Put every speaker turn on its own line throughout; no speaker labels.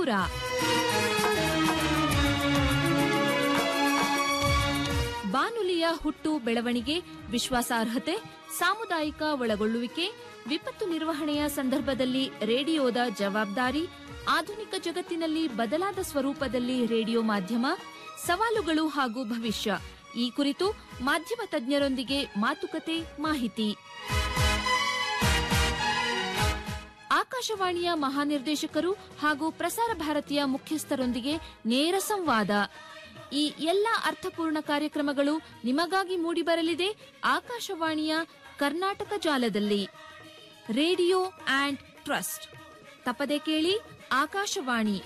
ದೂರ ಬಾನುಲಿಯ ಹುಟ್ಟು ಬೆಳವಣಿಗೆ ವಿಶ್ವಾಸಾರ್ಹತೆ ಸಾಮುದಾಯಿಕ ಒಳಗೊಳ್ಳುವಿಕೆ ವಿಪತ್ತು ನಿರ್ವಹಣೆಯ ಸಂದರ್ಭದಲ್ಲಿ ರೇಡಿಯೋದ ಜವಾಬ್ದಾರಿ ಆಧುನಿಕ ಜಗತ್ತಿನಲ್ಲಿ ಬದಲಾದ ಸ್ವರೂಪದಲ್ಲಿ ರೇಡಿಯೋ ಮಾಧ್ಯಮ ಸವಾಲುಗಳು ಹಾಗೂ ಭವಿಷ್ಯ ಈ ಕುರಿತು ಮಾಧ್ಯಮ ತಜ್ಞರೊಂದಿಗೆ ಮಾತುಕತೆ ಮಾಹಿತಿ ಆಕಾಶವಾಣಿಯ ಮಹಾನಿರ್ದೇಶಕರು ಹಾಗೂ ಪ್ರಸಾರ ಭಾರತಿಯ ಮುಖ್ಯಸ್ಥರೊಂದಿಗೆ ನೇರ ಸಂವಾದ ಈ ಎಲ್ಲ ಅರ್ಥಪೂರ್ಣ ಕಾರ್ಯಕ್ರಮಗಳು ನಿಮಗಾಗಿ ಮೂಡಿಬರಲಿದೆ ಆಕಾಶವಾಣಿಯ ಕರ್ನಾಟಕ ಜಾಲದಲ್ಲಿ ರೇಡಿಯೋ ಆಂಡ್ ಟ್ರಸ್ಟ್ ತಪ್ಪದೆ ಕೇಳಿ ಆಕಾಶವಾಣಿ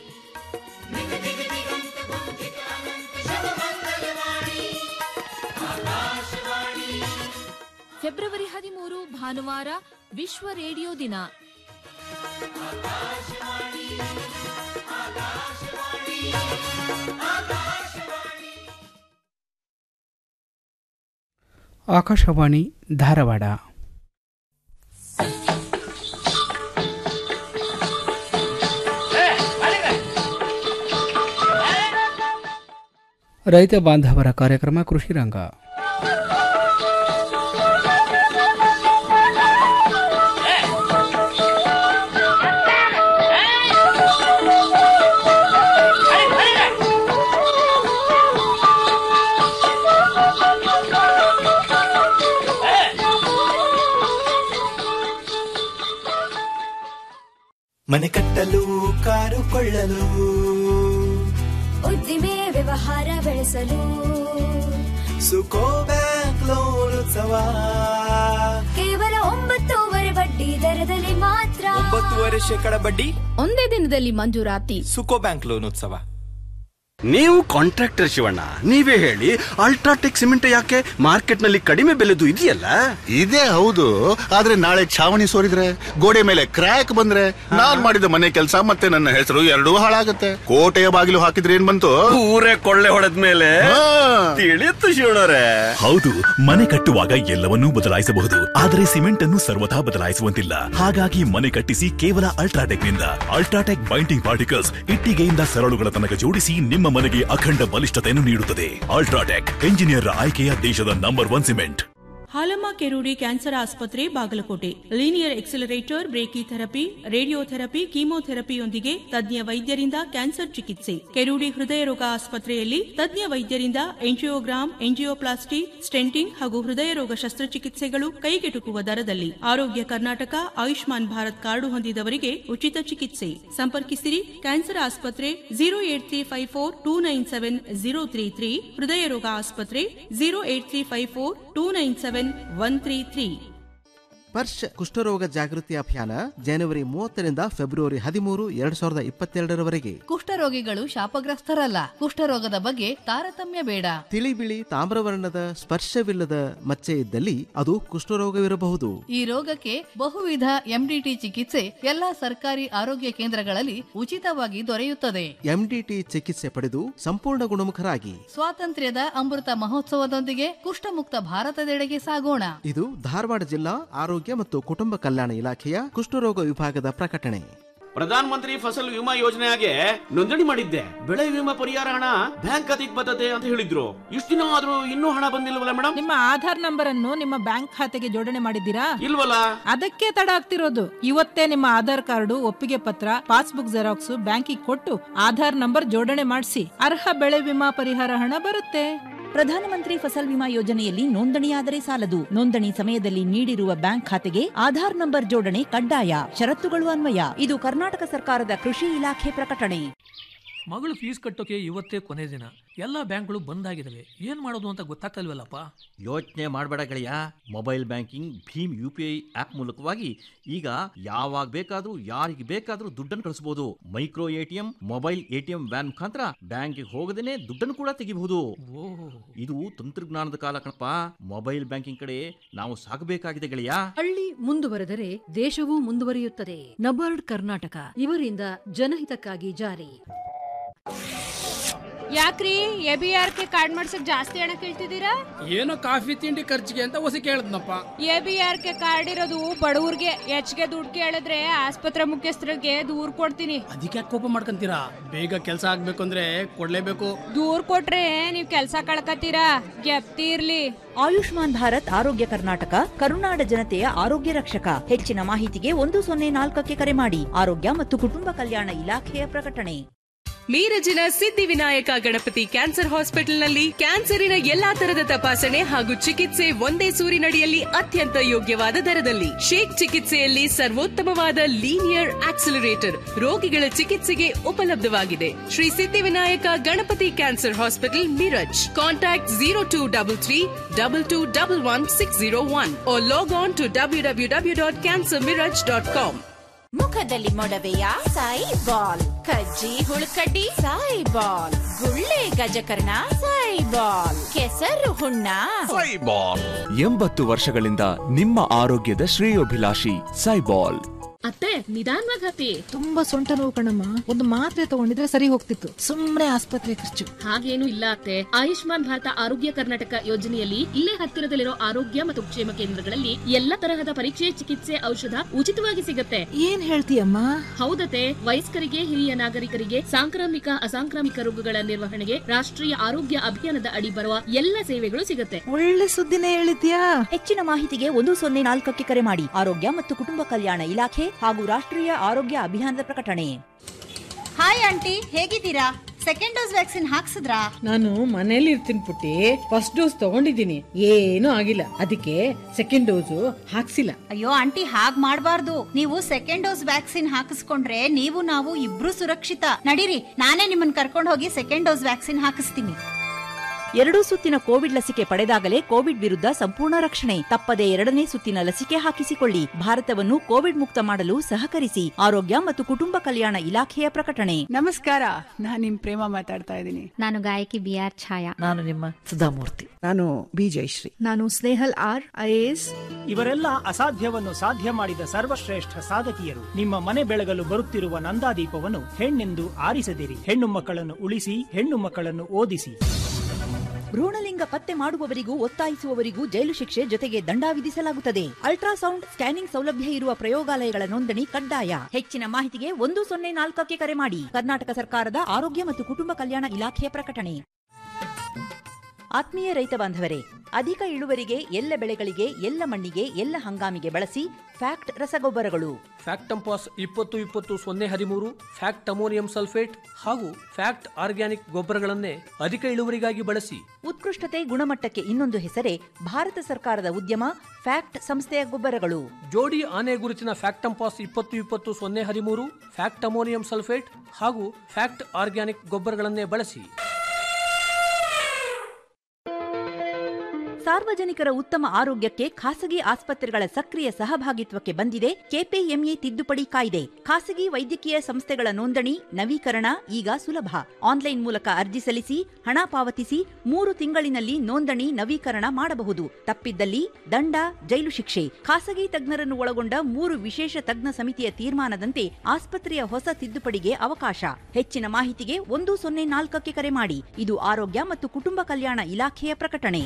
ಫೆಬ್ರವರಿ ಹದಿಮೂರು ಭಾನುವಾರ ವಿಶ್ವ ರೇಡಿಯೋ ದಿನ
ಆಕಾಶವಾಣಿ ಧಾರವಾಡ ರೈತ ಬಾಂಧವರ ಕಾರ್ಯಕ್ರಮ ಕೃಷಿ ರಂಗ
ಮನೆ ಕಟ್ಟಲು ಕಾರು ಕೊಳ್ಳಲು
ಉದ್ದಿಮೆ ವ್ಯವಹಾರ ಬೆಳೆಸಲು
ಸುಕೋ ಬ್ಯಾಂಕ್ ಲೋನ್ ಉತ್ಸವ
ಕೇವಲ ಒಂಬತ್ತೂವರೆ ಬಡ್ಡಿ ದರದಲ್ಲಿ ಮಾತ್ರ
ಒಂಬತ್ತುವರೆ ಶೇಕಡ ಬಡ್ಡಿ
ಒಂದೇ ದಿನದಲ್ಲಿ ಮಂಜೂರಾತಿ
ಸುಕೋ ಬ್ಯಾಂಕ್ ಲೋನ್ ಉತ್ಸವ
ನೀವು ಕಾಂಟ್ರಾಕ್ಟರ್ ಶಿವಣ್ಣ ನೀವೇ ಹೇಳಿ ಅಲ್ಟ್ರಾಟೆಕ್ ಸಿಮೆಂಟ್ ಯಾಕೆ ಮಾರ್ಕೆಟ್ ನಲ್ಲಿ ಕಡಿಮೆ ಬೆಲೆದು ಇದೆಯಲ್ಲ
ಇದೇ ಹೌದು ಆದ್ರೆ ನಾಳೆ ಛಾವಣಿ ಸೋರಿದ್ರೆ ಗೋಡೆ ಮೇಲೆ ಕ್ರ್ಯಾಕ್ ಬಂದ್ರೆ ನಾನ್ ಮಾಡಿದ ಮನೆ ಕೆಲಸ ಮತ್ತೆ ನನ್ನ ಹೆಸರು ಎರಡೂ ಹಾಳಾಗತ್ತೆ ಕೋಟೆಯ ಬಾಗಿಲು ಹಾಕಿದ್ರೆ ಏನ್ ಬಂತು
ಊರೇ ಕೊಳ್ಳೆ ಹೊಡೆದ ಮೇಲೆ
ಹಾ.
ತಿಳಿಯುತ್ತು ಶಿವಣ್ಣರೇ
ಹೌದು ಮನೆ ಕಟ್ಟುವಾಗ ಎಲ್ಲವನ್ನೂ ಬದಲಾಯಿಸಬಹುದು ಆದರೆ ಸಿಮೆಂಟ್ ಅನ್ನು ಸರ್ವಥಾ ಬದಲಾಯಿಸುವಂತಿಲ್ಲ ಹಾಗಾಗಿ ಮನೆ ಕಟ್ಟಿಸಿ ಕೇವಲ ಅಲ್ಟ್ರಾಟೆಕ್ ನಿಂದ ಅಲ್ಟ್ರಾಟೆಕ್ ಬೈಂಡಿಂಗ್ ಪಾರ್ಟಿಕಲ್ಸ್ ಇಟ್ಟಿಗೆಯಿಂದ ಸರಳುಗಳ ತನಕ ಜೋಡಿಸಿ ನಿಮ್ಮ ಮನೆಗೆ ಅಖಂಡ ಬಲಿಷ್ಠತೆಯನ್ನು ನೀಡುತ್ತದೆ ಅಲ್ಟ್ರಾಟೆಕ್ ಎಂಜಿನಿಯರ್ ಆಯ್ಕೆಯ ದೇಶದ number one cement
Halamma Kerudi cancer ಆಸ್ಪತ್ರೆ Bagalkote linear accelerator brachytherapy radiotherapy ಕೀಮೋಥೆರಪಿಯೊಂದಿಗೆ ತಜ್ಞ ವೈದ್ಯರಿಂದ ಕ್ಯಾನ್ಸರ್ ಚಿಕಿತ್ಸೆ ಕೆರೂಡಿ ಹೃದಯ ರೋಗ ಆಸ್ಪತ್ರೆಯಲ್ಲಿ ತಜ್ಞ ವೈದ್ಯರಿಂದ ಎಂಜಿಯೋಗ್ರಾಮ್ ಎಂಜಿಯೋಪ್ಲಾಸ್ಟಿ ಸ್ಟೆಂಟಿಂಗ್ ಹಾಗೂ ಹೃದಯ ರೋಗ ಶಸ್ತ್ರಚಿಕಿತ್ಸೆಗಳು ಕೈಗೆಟುಕುವ ದರದಲ್ಲಿ ಆರೋಗ್ಯ ಕರ್ನಾಟಕ ಆಯುಷ್ಮಾನ್ ಭಾರತ್ ಕಾರ್ಡು ಹೊಂದಿದವರಿಗೆ ಉಚಿತ ಚಿಕಿತ್ಸೆ ಸಂಪರ್ಕಿಸಿರಿ ಕ್ಯಾನ್ಸರ್ ಆಸ್ಪತ್ರೆ zero eight three five four two nine seven zero three three ಹೃದಯ ರೋಗ ಆಸ್ಪತ್ರೆ zero eight three five four two nine seven one three three
ಸ್ಪರ್ಶ ಕುಷ್ಠರೋಗ ಜಾಗೃತಿ ಅಭಿಯಾನ ಜನವರಿ ಮೂವತ್ತರಿಂದ ಫೆಬ್ರವರಿ ಹದಿಮೂರು ಎರಡ್ ಸಾವಿರದ ಇಪ್ಪತ್ತೆರಡರವರೆಗೆ
ಕುಷ್ಠರೋಗಿಗಳು ಶಾಪಗ್ರಸ್ತರಲ್ಲ ಕುಷ್ಠರೋಗದ ಬಗ್ಗೆ ತಾರತಮ್ಯ ಬೇಡ
ತಿಳಿ ಬಿಳಿ ತಾಮ್ರವರ್ಣದ ಸ್ಪರ್ಶವಿಲ್ಲದ ಮಚ್ಚೆ ಇದ್ದಲ್ಲಿ ಅದು ಕುಷ್ಠರೋಗವಿರಬಹುದು
ಈ ರೋಗಕ್ಕೆ ಬಹುವಿಧ ಎಂಡಿಟಿ ಚಿಕಿತ್ಸೆ ಎಲ್ಲಾ ಸರ್ಕಾರಿ ಆರೋಗ್ಯ ಕೇಂದ್ರಗಳಲ್ಲಿ ಉಚಿತವಾಗಿ ದೊರೆಯುತ್ತದೆ
ಎಂಡಿಟಿ ಚಿಕಿತ್ಸೆ ಪಡೆದು ಸಂಪೂರ್ಣ ಗುಣಮುಖರಾಗಿ
ಸ್ವಾತಂತ್ರ್ಯದ ಅಮೃತ ಮಹೋತ್ಸವದೊಂದಿಗೆ ಕುಷ್ಠಮುಕ್ತ ಭಾರತದೆಡೆಗೆ ಸಾಗೋಣ
ಇದು ಧಾರವಾಡ ಜಿಲ್ಲಾ ಆರೋಗ್ಯ ಮತ್ತು ಕುಟುಂಬ ಕಲ್ಯಾಣ ಇಲಾಖೆಯ ಕುಷ್ಠರೋಗ ವಿಭಾಗದ ಪ್ರಕಟಣೆ
ಪ್ರಧಾನ ಮಂತ್ರಿ ಫಸಲ್ ವಿಮಾ ಯೋಜನೆಗೆ ನೋಂದಣಿ ಮಾಡಿದ್ದೆ ಬೆಳೆ ವಿಮಾ ಪರಿಹಾರ ಹಣ ಬ್ಯಾಂಕ್ ಖಾತೆಗೆ ಬರ್ತದೆ ಅಂತ ಹೇಳಿದ್ರು ಇಷ್ಟು ದಿನ ಆದ್ರೂ ಇನ್ನೂ ಹಣ ಬಂದಿಲ್ವಲ್ಲ ಮೇಡಮ್
ನಿಮ್ಮ ಆಧಾರ್ ನಂಬರ್ ಅನ್ನು ನಿಮ್ಮ ಬ್ಯಾಂಕ್ ಖಾತೆಗೆ ಜೋಡಣೆ ಮಾಡಿದ್ದೀರಾ
ಇಲ್ವಲ್ಲ
ಅದಕ್ಕೆ ತಡ ಆಗ್ತಿರೋದು ಇವತ್ತೇ ನಿಮ್ಮ ಆಧಾರ್ ಕಾರ್ಡು ಒಪ್ಪಿಗೆ ಪತ್ರ ಪಾಸ್ಬುಕ್ ಜೆರಾಕ್ಸ್ ಬ್ಯಾಂಕಿಗೆ ಕೊಟ್ಟು ಆಧಾರ್ ನಂಬರ್ ಜೋಡಣೆ ಮಾಡಿಸಿ ಅರ್ಹ ಬೆಳೆ ವಿಮಾ ಪರಿಹಾರ ಹಣ ಬರುತ್ತೆ
ಪ್ರಧಾನಮಂತ್ರಿ ಫಸಲ್ ವಿಮಾ ಯೋಜನೆಯಲ್ಲಿ ನೋಂದಣಿಯಾದರೆ ಸಾಲದು ನೋಂದಣಿ ಸಮಯದಲ್ಲಿ ನೀಡಿರುವ ಬ್ಯಾಂಕ್ ಖಾತೆಗೆ ಆಧಾರ್ ನಂಬರ್ ಜೋಡಣೆ ಕಡ್ಡಾಯ ಷರತ್ತುಗಳು ಅನ್ವಯ ಇದು ಕರ್ನಾಟಕ ಸರ್ಕಾರದ ಕೃಷಿ ಇಲಾಖೆ ಪ್ರಕಟಣೆ
ಮಗಳು ಫೀಸ್ ಕಟ್ಟೋಕೆ ಇವತ್ತೇ ಕೊನೆ ದಿನ ಎಲ್ಲ ಬ್ಯಾಂಕ್ಗಳು ಬಂದ್ ಆಗಿದಾವೆ ಏನ್ ಮಾಡೋದು ಅಂತ ಗೊತ್ತಾಗ್ತಲ್ವಲ್ಲಪ್ಪ
ಯೋಚನೆ ಮಾಡಬೇಡ ಗೆಳೆಯ ಮೊಬೈಲ್ ಬ್ಯಾಂಕಿಂಗ್ ಭೀಮ್ ಯು ಪಿ ಐ ಆಪ್ ಮೂಲಕವಾಗಿ ಈಗ ಯಾವಾಗ ಬೇಕಾದ್ರೂ ಯಾರಿಗೆ ಬೇಕಾದ್ರೂ ದುಡ್ಡನ್ನು ಕಳಿಸಬಹುದು micro ATM mobile ATM van ಮುಖಾಂತರ ಬ್ಯಾಂಕಿಗೆ ಹೋಗದೇನೆ ದುಡ್ಡನ್ನು ಕೂಡ ತೆಗಿಬಹುದು ಇದು ತಂತ್ರಜ್ಞಾನದ ಕಾಲ ಕಣಪ್ಪ ಮೊಬೈಲ್ ಬ್ಯಾಂಕಿಂಗ್ ಕಡೆ ನಾವು ಸಾಗಬೇಕಾಗಿದೆ ಗೆಳೆಯ
ಹಳ್ಳಿ ಮುಂದುವರೆದರೆ ದೇಶವೂ ಮುಂದುವರಿಯುತ್ತದೆ ನಬಾರ್ಡ್ ಕರ್ನಾಟಕ ಇವರಿಂದ ಜನಹಿತಕ್ಕಾಗಿ ಜಾರಿ
ಯಾಕ್ರಿ A B R K card ಮಾಡ್ಸಕ್ ಜಾಸ್ತಿ ಹಣ ಕೇಳ್ತಿದ್ದೀರಾ
ಏನೋ ಕಾಫಿ ತಿಂಡಿ ಖರ್ಚಿಗೆ ಅಂತ ಹೊಸ ಕೇಳದ್ನಪ್ಪ
A B R K card ಇರೋದು ಬಡವ್ರಿಗೆ ಹೆಚ್ಚಿಗೆ ದುಡ್ಡು ಕೇಳಿದ್ರೆ ಆಸ್ಪತ್ರೆ ಮುಖ್ಯಸ್ಥರಿಗೆ ದೂರ್ ಕೊಡ್ತೀನಿ
ಅದಕ್ಕೆ ಕೋಪ ಮಾಡ್ಕೊಂತೀರಾ ಬೇಗ ಕೆಲಸ ಆಗ್ಬೇಕು ಅಂದ್ರೆ ಕೊಡ್ಲೇಬೇಕು
ದೂರ್ ಕೊಟ್ರೆ ನೀವ್ ಕೆಲ್ಸ ಕಳ್ಕತ್ತೀರಾ ಗೆಪ್ತಿ ಇರ್ಲಿ
ಆಯುಷ್ಮಾನ್ ಭಾರತ್ ಆರೋಗ್ಯ ಕರ್ನಾಟಕ ಕರುನಾಡ ಜನತೆಯ ಆರೋಗ್ಯ ರಕ್ಷಕ ಹೆಚ್ಚಿನ ಮಾಹಿತಿಗೆ ಒಂದು ಸೊನ್ನೆ ನಾಲ್ಕಕ್ಕೆ ಕರೆ ಮಾಡಿ ಆರೋಗ್ಯ ಮತ್ತು ಕುಟುಂಬ ಕಲ್ಯಾಣ ಇಲಾಖೆಯ ಪ್ರಕಟಣೆ
ಮೀರಜಿನ ಸಿದ್ಧಿವಿನಾಯಕ ಗಣಪತಿ ಕ್ಯಾನ್ಸರ್ ಹಾಸ್ಪಿಟಲ್ನಲ್ಲಿ ಕ್ಯಾನ್ಸರಿನ ಎಲ್ಲಾ ತರದ ತಪಾಸಣೆ ಹಾಗೂ ಚಿಕಿತ್ಸೆ ಒಂದೇ ಸೂರಿನಡಿಯಲ್ಲಿ ಅತ್ಯಂತ ಯೋಗ್ಯವಾದ ದರದಲ್ಲಿ ಶೇಕ್ ಚಿಕಿತ್ಸೆಯಲ್ಲಿ ಸರ್ವೋತ್ತಮವಾದ ಲೀನಿಯರ್ ಆಕ್ಸಿಲರೇಟರ್ ರೋಗಿಗಳ ಚಿಕಿತ್ಸೆಗೆ ಉಪಲಬ್ಧವಾಗಿದೆ Shri Siddhivinayak Ganapati cancer hospital Miraj contact zero two double three double two double one six zero one log on to W W W dot cancer Miraj dot com
ಮುಖದಲ್ಲಿ ಮೊಡವೆಯ ಸಾಯಿ ಬಾಲ್ ಕಜ್ಜಿ ಹುಳುಕಡ್ಡಿ ಸಾಯಿ ಬಾಲ್ ಗುಳ್ಳೆ ಗಜಕರ್ಣ ಸಾಯಿ ಬಾಲ್ ಕೆಸರು ಹುಣ್ಣ
ಸೈಬಾಲ್ ಎಂಬತ್ತು ವರ್ಷಗಳಿಂದ ನಿಮ್ಮ ಆರೋಗ್ಯದ ಶ್ರೇಯೋಭಿಲಾಷಿ ಸೈಬಾಲ್
ಅತ್ತೆ ನಿಧಾನವಾಗಿ ಹತ್ತಿ
ತುಂಬಾ ಸೊಂಟ ನೋವು ಕಣಮ್ಮ ಒಂದು ಮಾತ್ರೆ ತಗೊಂಡಿದ್ರೆ ಸರಿ ಹೋಗ್ತಿತ್ತು ಸುಮ್ನೆ ಆಸ್ಪತ್ರೆ ಖರ್ಚು
ಹಾಗೇನು ಇಲ್ಲ ಅತ್ತೆ ಆಯುಷ್ಮಾನ್ ಭಾರತ ಆರೋಗ್ಯ ಕರ್ನಾಟಕ ಯೋಜನೆಯಲ್ಲಿ ಇಲ್ಲೇ ಹತ್ತಿರದಲ್ಲಿರೋ ಆರೋಗ್ಯ ಮತ್ತು ಕ್ಷೇಮ ಕೇಂದ್ರಗಳಲ್ಲಿ ಎಲ್ಲ ತರಹದ ಪರೀಕ್ಷೆ ಚಿಕಿತ್ಸೆ ಔಷಧ ಉಚಿತವಾಗಿ ಸಿಗುತ್ತೆ
ಏನ್ ಹೇಳ್ತೀಯಮ್ಮ
ಹೌದತೆ ವಯಸ್ಕರಿಗೆ ಹಿರಿಯ ನಾಗರಿಕರಿಗೆ ಸಾಂಕ್ರಾಮಿಕ ಅಸಾಂಕ್ರಾಮಿಕ ರೋಗಗಳ ನಿರ್ವಹಣೆಗೆ ರಾಷ್ಟ್ರೀಯ ಆರೋಗ್ಯ ಅಭಿಯಾನದ ಅಡಿ ಬರುವ ಎಲ್ಲ ಸೇವೆಗಳು ಸಿಗುತ್ತೆ
ಒಳ್ಳೆ ಸುದ್ದಿನೇ ಹೇಳಿದ್ಯಾ ಹೆಚ್ಚಿನ ಮಾಹಿತಿಗೆ ಒಂದು ಸೊನ್ನೆ ನಾಲ್ಕಕ್ಕೆ ಕರೆ ಮಾಡಿ ಆರೋಗ್ಯ ಮತ್ತು ಕುಟುಂಬ ಕಲ್ಯಾಣ ಇಲಾಖೆ ಹಾಗೂ ರಾಷ್ಟ್ರೀಯ ಆರೋಗ್ಯ ಅಭಿಯಾನದ ಪ್ರಕಟಣೆ
ಹಾಯ್ ಆಂಟಿ ಹೇಗಿದ್ದೀರಾ ಸೆಕೆಂಡ್ ಡೋಸ್ ವ್ಯಾಕ್ಸಿನ್ ಹಾಕ್ಸಿದ್ರಾ
ನಾನು ಮನೇಲಿ ಇರ್ತೀನಿ ಪುಟ್ಟಿ ಫಸ್ಟ್ ಡೋಸ್ ತಗೊಂಡಿದ್ದೀನಿ ಏನೂ ಆಗಿಲ್ಲ ಅದಕ್ಕೆ ಸೆಕೆಂಡ್ ಡೋಸು ಹಾಕ್ಸಿಲ್ಲ
ಅಯ್ಯೋ ಆಂಟಿ ಹಾಗ್ ಮಾಡ್ಬಾರ್ದು ನೀವು ಸೆಕೆಂಡ್ ಡೋಸ್ ವ್ಯಾಕ್ಸಿನ್ ಹಾಕಿಸ್ಕೊಂಡ್ರೆ ನೀವು ನಾವು ಇಬ್ರು ಸುರಕ್ಷಿತ ನಡೀರಿ ನಾನೇ ನಿಮ್ಮನ್ನ ಕರ್ಕೊಂಡು ಹೋಗಿ ಸೆಕೆಂಡ್ ಡೋಸ್ ವ್ಯಾಕ್ಸಿನ್ ಹಾಕಿಸ್ತೀನಿ
ಎರಡೂ ಸುತ್ತಿನ ಕೋವಿಡ್ ಲಸಿಕೆ ಪಡೆದಾಗಲೇ ಕೋವಿಡ್ ವಿರುದ್ಧ ಸಂಪೂರ್ಣ ರಕ್ಷಣೆ ತಪ್ಪದೆ ಎರಡನೇ ಸುತ್ತಿನ ಲಸಿಕೆ ಹಾಕಿಸಿಕೊಳ್ಳಿ ಭಾರತವನ್ನು ಕೋವಿಡ್ ಮುಕ್ತ ಮಾಡಲು ಸಹಕರಿಸಿ ಆರೋಗ್ಯ ಮತ್ತು ಕುಟುಂಬ ಕಲ್ಯಾಣ ಇಲಾಖೆಯ ಪ್ರಕಟಣೆ
ನಮಸ್ಕಾರ ನಾನ್ ನಿಮ್ ಪ್ರೇಮ ಮಾತಾಡ್ತಾ ಇದ್ದೀನಿ
ನಾನು ಗಾಯಕಿ ಬಿ ಆರ್ ಛಾಯಾ
ನಾನು ನಿಮ್ಮ ಸುಧಾಮೂರ್ತಿ ನಾನು ಬಿ ಜಯಶ್ರೀ
ನಾನು ಸ್ನೇಹಲ್ ಆರ್ ಐಎಎಸ್
ಇವರೆಲ್ಲ ಅಸಾಧ್ಯವನ್ನು ಸಾಧ್ಯ ಮಾಡಿದ ಸರ್ವಶ್ರೇಷ್ಠ ಸಾಧಕಿಯರು ನಿಮ್ಮ ಮನೆ ಬೆಳಗಲು ಬರುತ್ತಿರುವ ನಂದಾದೀಪವನ್ನು ಹೆಣ್ಣೆಂದು ಆರಿಸದಿರಿ ಹೆಣ್ಣು ಮಕ್ಕಳನ್ನು ಉಳಿಸಿ ಹೆಣ್ಣು ಮಕ್ಕಳನ್ನು ಓದಿಸಿ
ಭ್ರೂಣಲಿಂಗ ಪತ್ತೆ ಮಾಡುವವರಿಗೂ ಒತ್ತಾಯಿಸುವವರಿಗೂ ಜೈಲು ಶಿಕ್ಷೆ ಜೊತೆಗೆ ದಂಡ ವಿಧಿಸಲಾಗುತ್ತದೆ ಅಲ್ಟ್ರಾಸೌಂಡ್ ಸ್ಕ್ಯಾನಿಂಗ್ ಸೌಲಭ್ಯ ಇರುವ ಪ್ರಯೋಗಾಲಯಗಳ ನೋಂದಣಿ ಕಡ್ಡಾಯ ಹೆಚ್ಚಿನ ಮಾಹಿತಿಗೆ ಒಂದು ಸೊನ್ನೆ ನಾಲ್ಕಕ್ಕೆ ಕರೆ ಮಾಡಿ ಕರ್ನಾಟಕ ಸರ್ಕಾರದ ಆರೋಗ್ಯ ಮತ್ತು ಕುಟುಂಬ ಕಲ್ಯಾಣ ಇಲಾಖೆಯ ಪ್ರಕಟಣೆ ಆತ್ಮೀಯ ರೈತ ಬಾಂಧವರೇ ಅಧಿಕ ಇಳುವರಿಗೆ ಎಲ್ಲ ಬೆಳೆಗಳಿಗೆ ಎಲ್ಲ ಮಣ್ಣಿಗೆ ಎಲ್ಲ ಹಂಗಾಮಿಗೆ ಬಳಸಿ ಫ್ಯಾಕ್ಟ್ ರಸಗೊಬ್ಬರಗಳು
ಫ್ಯಾಕ್ಟಂಪಾಸ್ ಇಪ್ಪತ್ತು ಇಪ್ಪತ್ತು ಸೊನ್ನೆ ಹದಿಮೂರು ಫ್ಯಾಕ್ಟ್ ಅಮೋನಿಯಂ ಸಲ್ಫೇಟ್ ಹಾಗೂ ಫ್ಯಾಕ್ಟ್ ಆರ್ಗ್ಯಾನಿಕ್ ಗೊಬ್ಬರಗಳನ್ನೇ ಅಧಿಕ ಇಳುವರಿಗಾಗಿ ಬಳಸಿ
ಉತ್ಕೃಷ್ಟತೆ ಗುಣಮಟ್ಟಕ್ಕೆ ಇನ್ನೊಂದು ಹೆಸರೇ ಭಾರತ ಸರ್ಕಾರದ ಉದ್ಯಮ ಫ್ಯಾಕ್ಟ್ ಸಂಸ್ಥೆಯ ಗೊಬ್ಬರಗಳು
ಜೋಡಿ ಆನೆ ಗುರುತಿನ ಫ್ಯಾಕ್ಟಂಪಾಸ್ ಇಪ್ಪತ್ತು ಇಪ್ಪತ್ತು ಸೊನ್ನೆ ಹದಿಮೂರು ಫ್ಯಾಕ್ಟ್ ಅಮೋನಿಯಂ ಸಲ್ಫೇಟ್ ಹಾಗೂ ಫ್ಯಾಕ್ಟ್ ಆರ್ಗ್ಯಾನಿಕ್ ಗೊಬ್ಬರಗಳನ್ನೇ ಬಳಸಿ
ಸಾರ್ವಜನಿಕರ ಉತ್ತಮ ಆರೋಗ್ಯಕ್ಕೆ ಖಾಸಗಿ ಆಸ್ಪತ್ರೆಗಳ ಸಕ್ರಿಯ ಸಹಭಾಗಿತ್ವಕ್ಕೆ ಬಂದಿದೆ ಕೆಪಿಎಂಇ ತಿದ್ದುಪಡಿ ಕಾಯ್ದೆ ಖಾಸಗಿ ವೈದ್ಯಕೀಯ ಸಂಸ್ಥೆಗಳ ನೋಂದಣಿ ನವೀಕರಣ ಈಗ ಸುಲಭ ಆನ್ಲೈನ್ ಮೂಲಕ ಅರ್ಜಿ ಸಲ್ಲಿಸಿ ಹಣ ಪಾವತಿಸಿ ಮೂರು ತಿಂಗಳಿನಲ್ಲಿ ನೋಂದಣಿ ನವೀಕರಣ ಮಾಡಬಹುದು ತಪ್ಪಿದ್ದಲ್ಲಿ ದಂಡ ಜೈಲು ಶಿಕ್ಷೆ ಖಾಸಗಿ ತಜ್ಞರನ್ನು ಒಳಗೊಂಡ ಮೂರು ವಿಶೇಷ ತಜ್ಞ ಸಮಿತಿಯ ತೀರ್ಮಾನದಂತೆ ಆಸ್ಪತ್ರೆಯ ಹೊಸ ತಿದ್ದುಪಡಿಗೆ ಅವಕಾಶ ಹೆಚ್ಚಿನ ಮಾಹಿತಿಗೆ ಒಂದು ಸೊನ್ನೆ ನಾಲ್ಕಕ್ಕೆ ಕರೆ ಮಾಡಿ ಇದು ಆರೋಗ್ಯ ಮತ್ತು ಕುಟುಂಬ ಕಲ್ಯಾಣ ಇಲಾಖೆಯ ಪ್ರಕಟಣೆ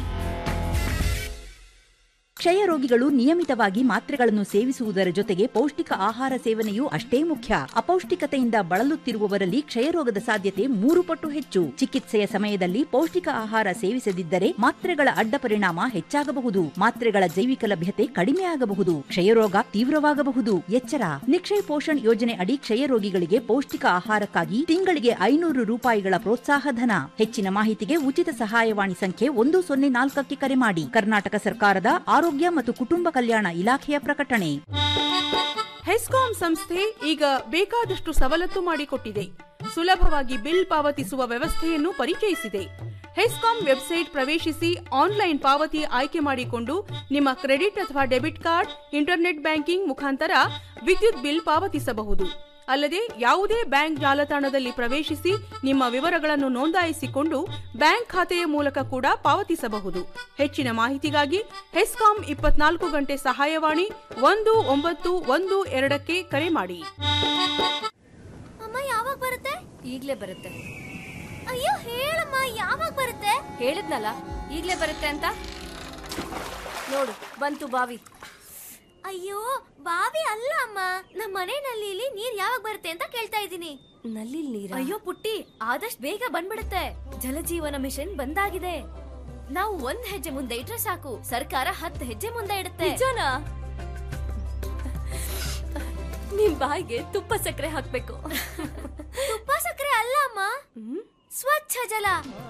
ಕ್ಷಯ ರೋಗಿಗಳು ನಿಯಮಿತವಾಗಿ ಮಾತ್ರೆಗಳನ್ನು ಸೇವಿಸುವುದರ ಜೊತೆಗೆ ಪೌಷ್ಟಿಕ ಆಹಾರ ಸೇವನೆಯೂ ಅಷ್ಟೇ ಮುಖ್ಯ ಅಪೌಷ್ಟಿಕತೆಯಿಂದ ಬಳಲುತ್ತಿರುವವರಲ್ಲಿ ಕ್ಷಯರೋಗದ ಸಾಧ್ಯತೆ ಮೂರು ಪಟ್ಟು ಹೆಚ್ಚು ಚಿಕಿತ್ಸೆಯ ಸಮಯದಲ್ಲಿ ಪೌಷ್ಟಿಕ ಆಹಾರ ಸೇವಿಸದಿದ್ದರೆ ಮಾತ್ರೆಗಳ ಅಡ್ಡ ಪರಿಣಾಮ ಹೆಚ್ಚಾಗಬಹುದು ಮಾತ್ರೆಗಳ ಜೈವಿಕ ಲಭ್ಯತೆ ಕಡಿಮೆ ಆಗಬಹುದು ಕ್ಷಯರೋಗ ತೀವ್ರವಾಗಬಹುದು ಎಚ್ಚರ ನಿಕ್ಷಯ್ ಪೋಷಣ್ ಯೋಜನೆ ಅಡಿ ಕ್ಷಯ ರೋಗಿಗಳಿಗೆ ಪೌಷ್ಟಿಕ ಆಹಾರಕ್ಕಾಗಿ ತಿಂಗಳಿಗೆ ಐನೂರು ರೂಪಾಯಿಗಳ ಪ್ರೋತ್ಸಾಹ ಧನ ಹೆಚ್ಚಿನ ಮಾಹಿತಿಗೆ ಉಚಿತ ಸಹಾಯವಾಣಿ ಸಂಖ್ಯೆ ಒಂದು ಸೊನ್ನೆ ನಾಲ್ಕಕ್ಕೆ ಕರೆ ಮಾಡಿ ಕರ್ನಾಟಕ ಸರ್ಕಾರದ ಆರೋಗ್ಯ ಮತ್ತು ಕುಟುಂಬ ಕಲ್ಯಾಣ ಇಲಾಖೆಯ ಪ್ರಕಟಣೆ
ಹೆಸ್ಕಾಂ ಸಂಸ್ಥೆ ಈಗ ಬೇಕಾದಷ್ಟು ಸವಲತ್ತು ಮಾಡಿಕೊಟ್ಟಿದೆ ಸುಲಭವಾಗಿ ಬಿಲ್ ಪಾವತಿಸುವ ವ್ಯವಸ್ಥೆಯನ್ನು ಪರಿಚಯಿಸಿದೆ ಹೆಸ್ಕಾಂ ವೆಬ್ಸೈಟ್ ಪ್ರವೇಶಿಸಿ ಆನ್ಲೈನ್ ಪಾವತಿ ಆಯ್ಕೆ ಮಾಡಿಕೊಂಡು ನಿಮ್ಮ ಕ್ರೆಡಿಟ್ ಅಥವಾ ಡೆಬಿಟ್ ಕಾರ್ಡ್ ಇಂಟರ್ನೆಟ್ ಬ್ಯಾಂಕಿಂಗ್ ಮುಖಾಂತರ ವಿದ್ಯುತ್ ಬಿಲ್ ಪಾವತಿಸಬಹುದು ಅಲ್ಲದೆ ಯಾವುದೇ ಬ್ಯಾಂಕ್ ಜಾಲತಾಣದಲ್ಲಿ ಪ್ರವೇಶಿಸಿ ನಿಮ್ಮ ವಿವರಗಳನ್ನು ನೋಂದಾಯಿಸಿಕೊಂಡು ಬ್ಯಾಂಕ್ ಖಾತೆಯ ಮೂಲಕ ಕೂಡ ಪಾವತಿಸಬಹುದು ಹೆಚ್ಚಿನ ಮಾಹಿತಿಗಾಗಿ ಹೆಸ್ಕಾಂ ಇಪ್ಪತ್ನಾಲ್ಕು ಗಂಟೆ ಸಹಾಯವಾಣಿ ಒಂದು ಒಂಬತ್ತು ಒಂದು ಎರಡಕ್ಕೆ ಕರೆ ಮಾಡಿ
ಅಮ್ಮ ಯಾವಾಗ ಬರುತ್ತೆ ಈಗ್ಲೇ ಬರುತ್ತೆ ಅಯ್ಯೋ ಹೇಳಮ್ಮ ಯಾವಾಗ ಬರುತ್ತೆ ಹೇಳಿದ್ನಲ್ಲ ಈಗ್ಲೇ ಬರುತ್ತೆ ಅಂತ ನೋಡು ಬಂತು ಬಾವಿ ಅಯ್ಯೋ ಬಾವಿ ಅಲ್ಲ ಅಮ್ಮ ನಮ್ಮ ಮನೆ ನಲ್ಲಿಲಿ ನೀರ್ ಯಾವಾಗ ಬರುತ್ತೆ ಅಂತ ಕೇಳ್ತಾ ಇದ್ದೀನಿ ನಲ್ಲಿ ನೀರ ಅಯ್ಯೋ ಪುಟ್ಟಿ ಆದಷ್ಟು ಬೇಗ ಬಂದ್ಬಿಡುತ್ತೆ ಜಲಜೀವನ ಮಿಷನ್ ಬಂದಾಗಿದೆ ನಾವು ಒಂದ್ ಹೆಜ್ಜೆ ಮುಂದೆ ಇಟ್ರೆ ಸಾಕು ಸರ್ಕಾರ ಹತ್ತು ಹೆಜ್ಜೆ ಮುಂದೆ ಇಡುತ್ತೆ ನಿಜನಾ ನಿಮ್ ಬಾಯಿಗೆ ತುಪ್ಪ ಸಕ್ಕರೆ ಹಾಕ್ಬೇಕು ತುಪ್ಪ ಸಕ್ಕರೆ ಅಲ್ಲ ಅಮ್ಮ ಸ್ವಚ್ಛ ಜಲ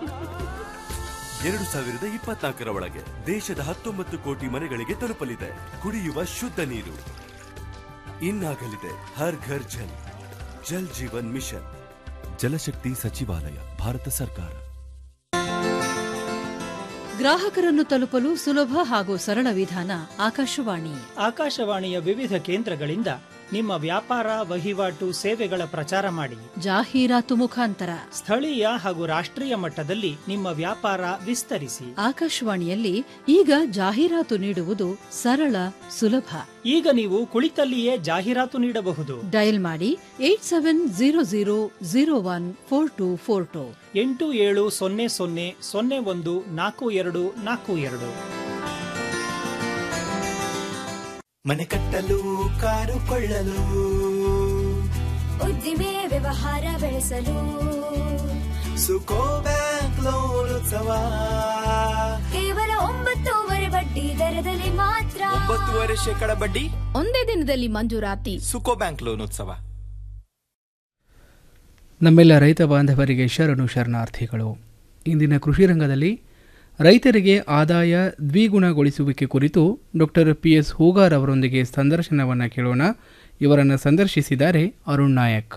ಎರಡು ಸಾವಿರದ ಇಪ್ಪತ್ನಾಲ್ಕರ ಒಳಗೆ ದೇಶದ ಹತ್ತೊಂಬತ್ತು ಕೋಟಿ ಮನೆಗಳಿಗೆ ತಲುಪಲಿದೆ ಕುಡಿಯುವ ಶುದ್ಧ ನೀರು ಇನ್ನಾಗಲಿದೆ ಹರ್ ಘರ್ ಜಲ್ ಜಲ್ ಜೀವನ್ ಮಿಷನ್ ಜಲಶಕ್ತಿ ಸಚಿವಾಲಯ ಭಾರತ ಸರ್ಕಾರ
ಗ್ರಾಹಕರನ್ನು ತಲುಪಲು ಸುಲಭ ಹಾಗೂ ಸರಳ ವಿಧಾನ ಆಕಾಶವಾಣಿ
ಆಕಾಶವಾಣಿಯ ವಿವಿಧ ಕೇಂದ್ರಗಳಿಂದ ನಿಮ್ಮ ವ್ಯಾಪಾರ ವಹಿವಾಟು ಸೇವೆಗಳ ಪ್ರಚಾರ ಮಾಡಿ
ಜಾಹೀರಾತು ಮುಖಾಂತರ
ಸ್ಥಳೀಯ ಹಾಗೂ ರಾಷ್ಟ್ರೀಯ ಮಟ್ಟದಲ್ಲಿ ನಿಮ್ಮ ವ್ಯಾಪಾರ ವಿಸ್ತರಿಸಿ
ಆಕಾಶವಾಣಿಯಲ್ಲಿ ಈಗ ಜಾಹೀರಾತು ನೀಡುವುದು ಸರಳ ಸುಲಭ
ಈಗ ನೀವು ಕುಳಿತಲ್ಲಿಯೇ ಜಾಹೀರಾತು ನೀಡಬಹುದು
ಡಯಲ್ ಮಾಡಿ eight seven zero zero zero one four two four two
ಎಂಟು ಏಳು ಸೊನ್ನೆ ಸೊನ್ನೆ ಸೊನ್ನೆ ಒಂದು ನಾಲ್ಕು ಎರಡು ನಾಲ್ಕು ಎರಡು
ಮನೆ ಕಟ್ಟಲು ಕಾರು ಕೊಳ್ಳಲು
ಉದ್ದಿಮೆ ವ್ಯವಹಾರ ಬೆಳೆಸಲು
ಸುಕೋ ಬ್ಯಾಂಕ್ ಲೋನ್ ಉತ್ಸವ
ಕೇವಲ ಒಂಬತ್ತೂವರೆ ಬಡ್ಡಿ ದರದಲ್ಲಿ ಮಾತ್ರ
ಒಂಬತ್ತುವರೆ ಶೇಕಡ ಬಡ್ಡಿ
ಒಂದೇ ದಿನದಲ್ಲಿ ಮಂಜೂರಾತಿ
ಸುಕೋ ಬ್ಯಾಂಕ್ ಲೋನ್ ಉತ್ಸವ
ನಮ್ಮೆಲ್ಲ ರೈತ ಬಾಂಧವರಿಗೆ ಶರಣು ಶರಣಾರ್ಥಿಗಳು ಇಂದಿನ ಕೃಷಿ ರಂಗದಲ್ಲಿ ರೈತರಿಗೆ ಆದಾಯ ದ್ವಿಗುಣಗೊಳಿಸುವಿಕೆ ಕುರಿತು ಡಾಕ್ಟರ್ ಪಿ ಎಸ್ ಹೂಗಾರ್ ಅವರೊಂದಿಗೆ ಸಂದರ್ಶನವನ್ನು ಕೇಳೋಣ ಇವರನ್ನು ಸಂದರ್ಶಿಸಿದ್ದಾರೆ ಅರುಣ್ ನಾಯಕ್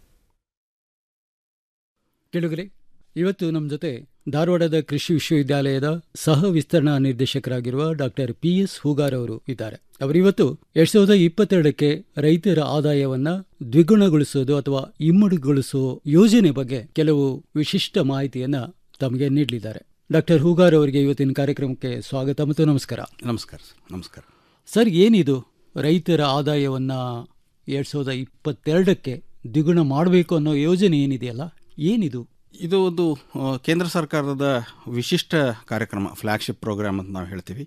ಕೆಳಗರೆ ಇವತ್ತು ನಮ್ಮ ಜೊತೆ ಧಾರವಾಡದ ಕೃಷಿ ವಿಶ್ವವಿದ್ಯಾಲಯದ ಸಹ ವಿಸ್ತರಣಾ ನಿರ್ದೇಶಕರಾಗಿರುವ ಡಾಕ್ಟರ್ ಪಿ ಎಸ್ ಹೂಗಾರ್ ಅವರು ಇದ್ದಾರೆ ಅವರಿವತ್ತು ಎರಡ್ ಸಾವಿರದ ಇಪ್ಪತ್ತೆರಡಕ್ಕೆ ರೈತರ ಆದಾಯವನ್ನ ದ್ವಿಗುಣಗೊಳಿಸೋದು ಅಥವಾ ಇಮ್ಮಡಿಗೊಳಿಸುವ ಯೋಜನೆ ಬಗ್ಗೆ ಕೆಲವು ವಿಶಿಷ್ಟ ಮಾಹಿತಿಯನ್ನ ತಮಗೆ ನೀಡಲಿದ್ದಾರೆ ಡಾಕ್ಟರ್ ಹೂಗಾರ್ ಅವರಿಗೆ ಇವತ್ತಿನ ಕಾರ್ಯಕ್ರಮಕ್ಕೆ ಸ್ವಾಗತ ಮತ್ತು ನಮಸ್ಕಾರ
ನಮಸ್ಕಾರ ನಮಸ್ಕಾರ
ಸರ್ ಏನಿದು ರೈತರ ಆದಾಯವನ್ನ ಎರಡ್ ಸಾವಿರದ ಇಪ್ಪತ್ತೆರಡಕ್ಕೆ ದ್ವಿಗುಣ ಮಾಡಬೇಕು ಅನ್ನೋ ಯೋಜನೆ ಏನಿದೆಯಲ್ಲ ಏನಿದು
ಇದು ಒಂದು ಆ, ಕೇಂದ್ರ ಸರ್ಕಾರದ ವಿಶಿಷ್ಟ ಕಾರ್ಯಕ್ರಮ ಫ್ಲ್ಯಾಗ್ಶಿಪ್ ಪ್ರೋಗ್ರಾಮ್ ಅಂತ ನಾವು ಹೇಳ್ತೀವಿ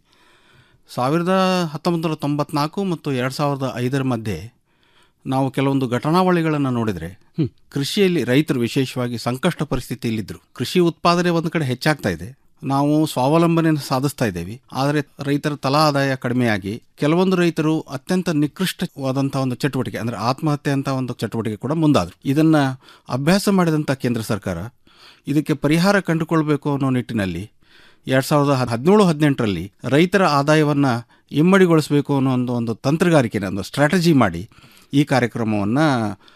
ಸಾವಿರದ ಹತ್ತೊಂಬತ್ತು ನೂರ ತೊಂಬತ್ನಾಲ್ಕು ಮತ್ತು ಎರಡು ಸಾವಿರದ ಐದರ ಮಧ್ಯೆ ನಾವು ಕೆಲವೊಂದು ಘಟನಾವಳಿಗಳನ್ನು ನೋಡಿದರೆ ಕೃಷಿಯಲ್ಲಿ ರೈತರು ವಿಶೇಷವಾಗಿ ಸಂಕಷ್ಟ ಪರಿಸ್ಥಿತಿಯಲ್ಲಿದ್ದರು ಕೃಷಿ ಉತ್ಪಾದನೆ ಒಂದು ಕಡೆ ಹೆಚ್ಚಾಗ್ತಾ ಇದೆ ನಾವು ಸ್ವಾವಲಂಬನೆಯನ್ನು ಸಾಧಿಸ್ತಾ ಇದ್ದೇವೆ ಆದರೆ ರೈತರ ತಲಾ ಆದಾಯ ಕಡಿಮೆಯಾಗಿ ಕೆಲವೊಂದು ರೈತರು ಅತ್ಯಂತ ನಿಕೃಷ್ಟವಾದಂಥ ಒಂದು ಚಟುವಟಿಕೆ ಅಂದರೆ ಆತ್ಮಹತ್ಯೆ ಅಂತ ಒಂದು ಚಟುವಟಿಕೆ ಕೂಡ ಮುಂದಾದರು ಇದನ್ನು ಅಭ್ಯಾಸ ಮಾಡಿದಂಥ ಕೇಂದ್ರ ಸರ್ಕಾರ ಇದಕ್ಕೆ ಪರಿಹಾರ ಕಂಡುಕೊಳ್ಬೇಕು ಅನ್ನೋ ನಿಟ್ಟಿನಲ್ಲಿ ಎರಡು ಸಾವಿರದ ಹದಿನೇಳು ಹದಿನೆಂಟರಲ್ಲಿ ರೈತರ ಆದಾಯವನ್ನು ಇಮ್ಮಡಿಗೊಳಿಸಬೇಕು ಅನ್ನೋ ಒಂದು ಒಂದು ತಂತ್ರಗಾರಿಕೆನ ಒಂದು ಸ್ಟ್ರಾಟಜಿ ಮಾಡಿ ಈ ಕಾರ್ಯಕ್ರಮವನ್ನು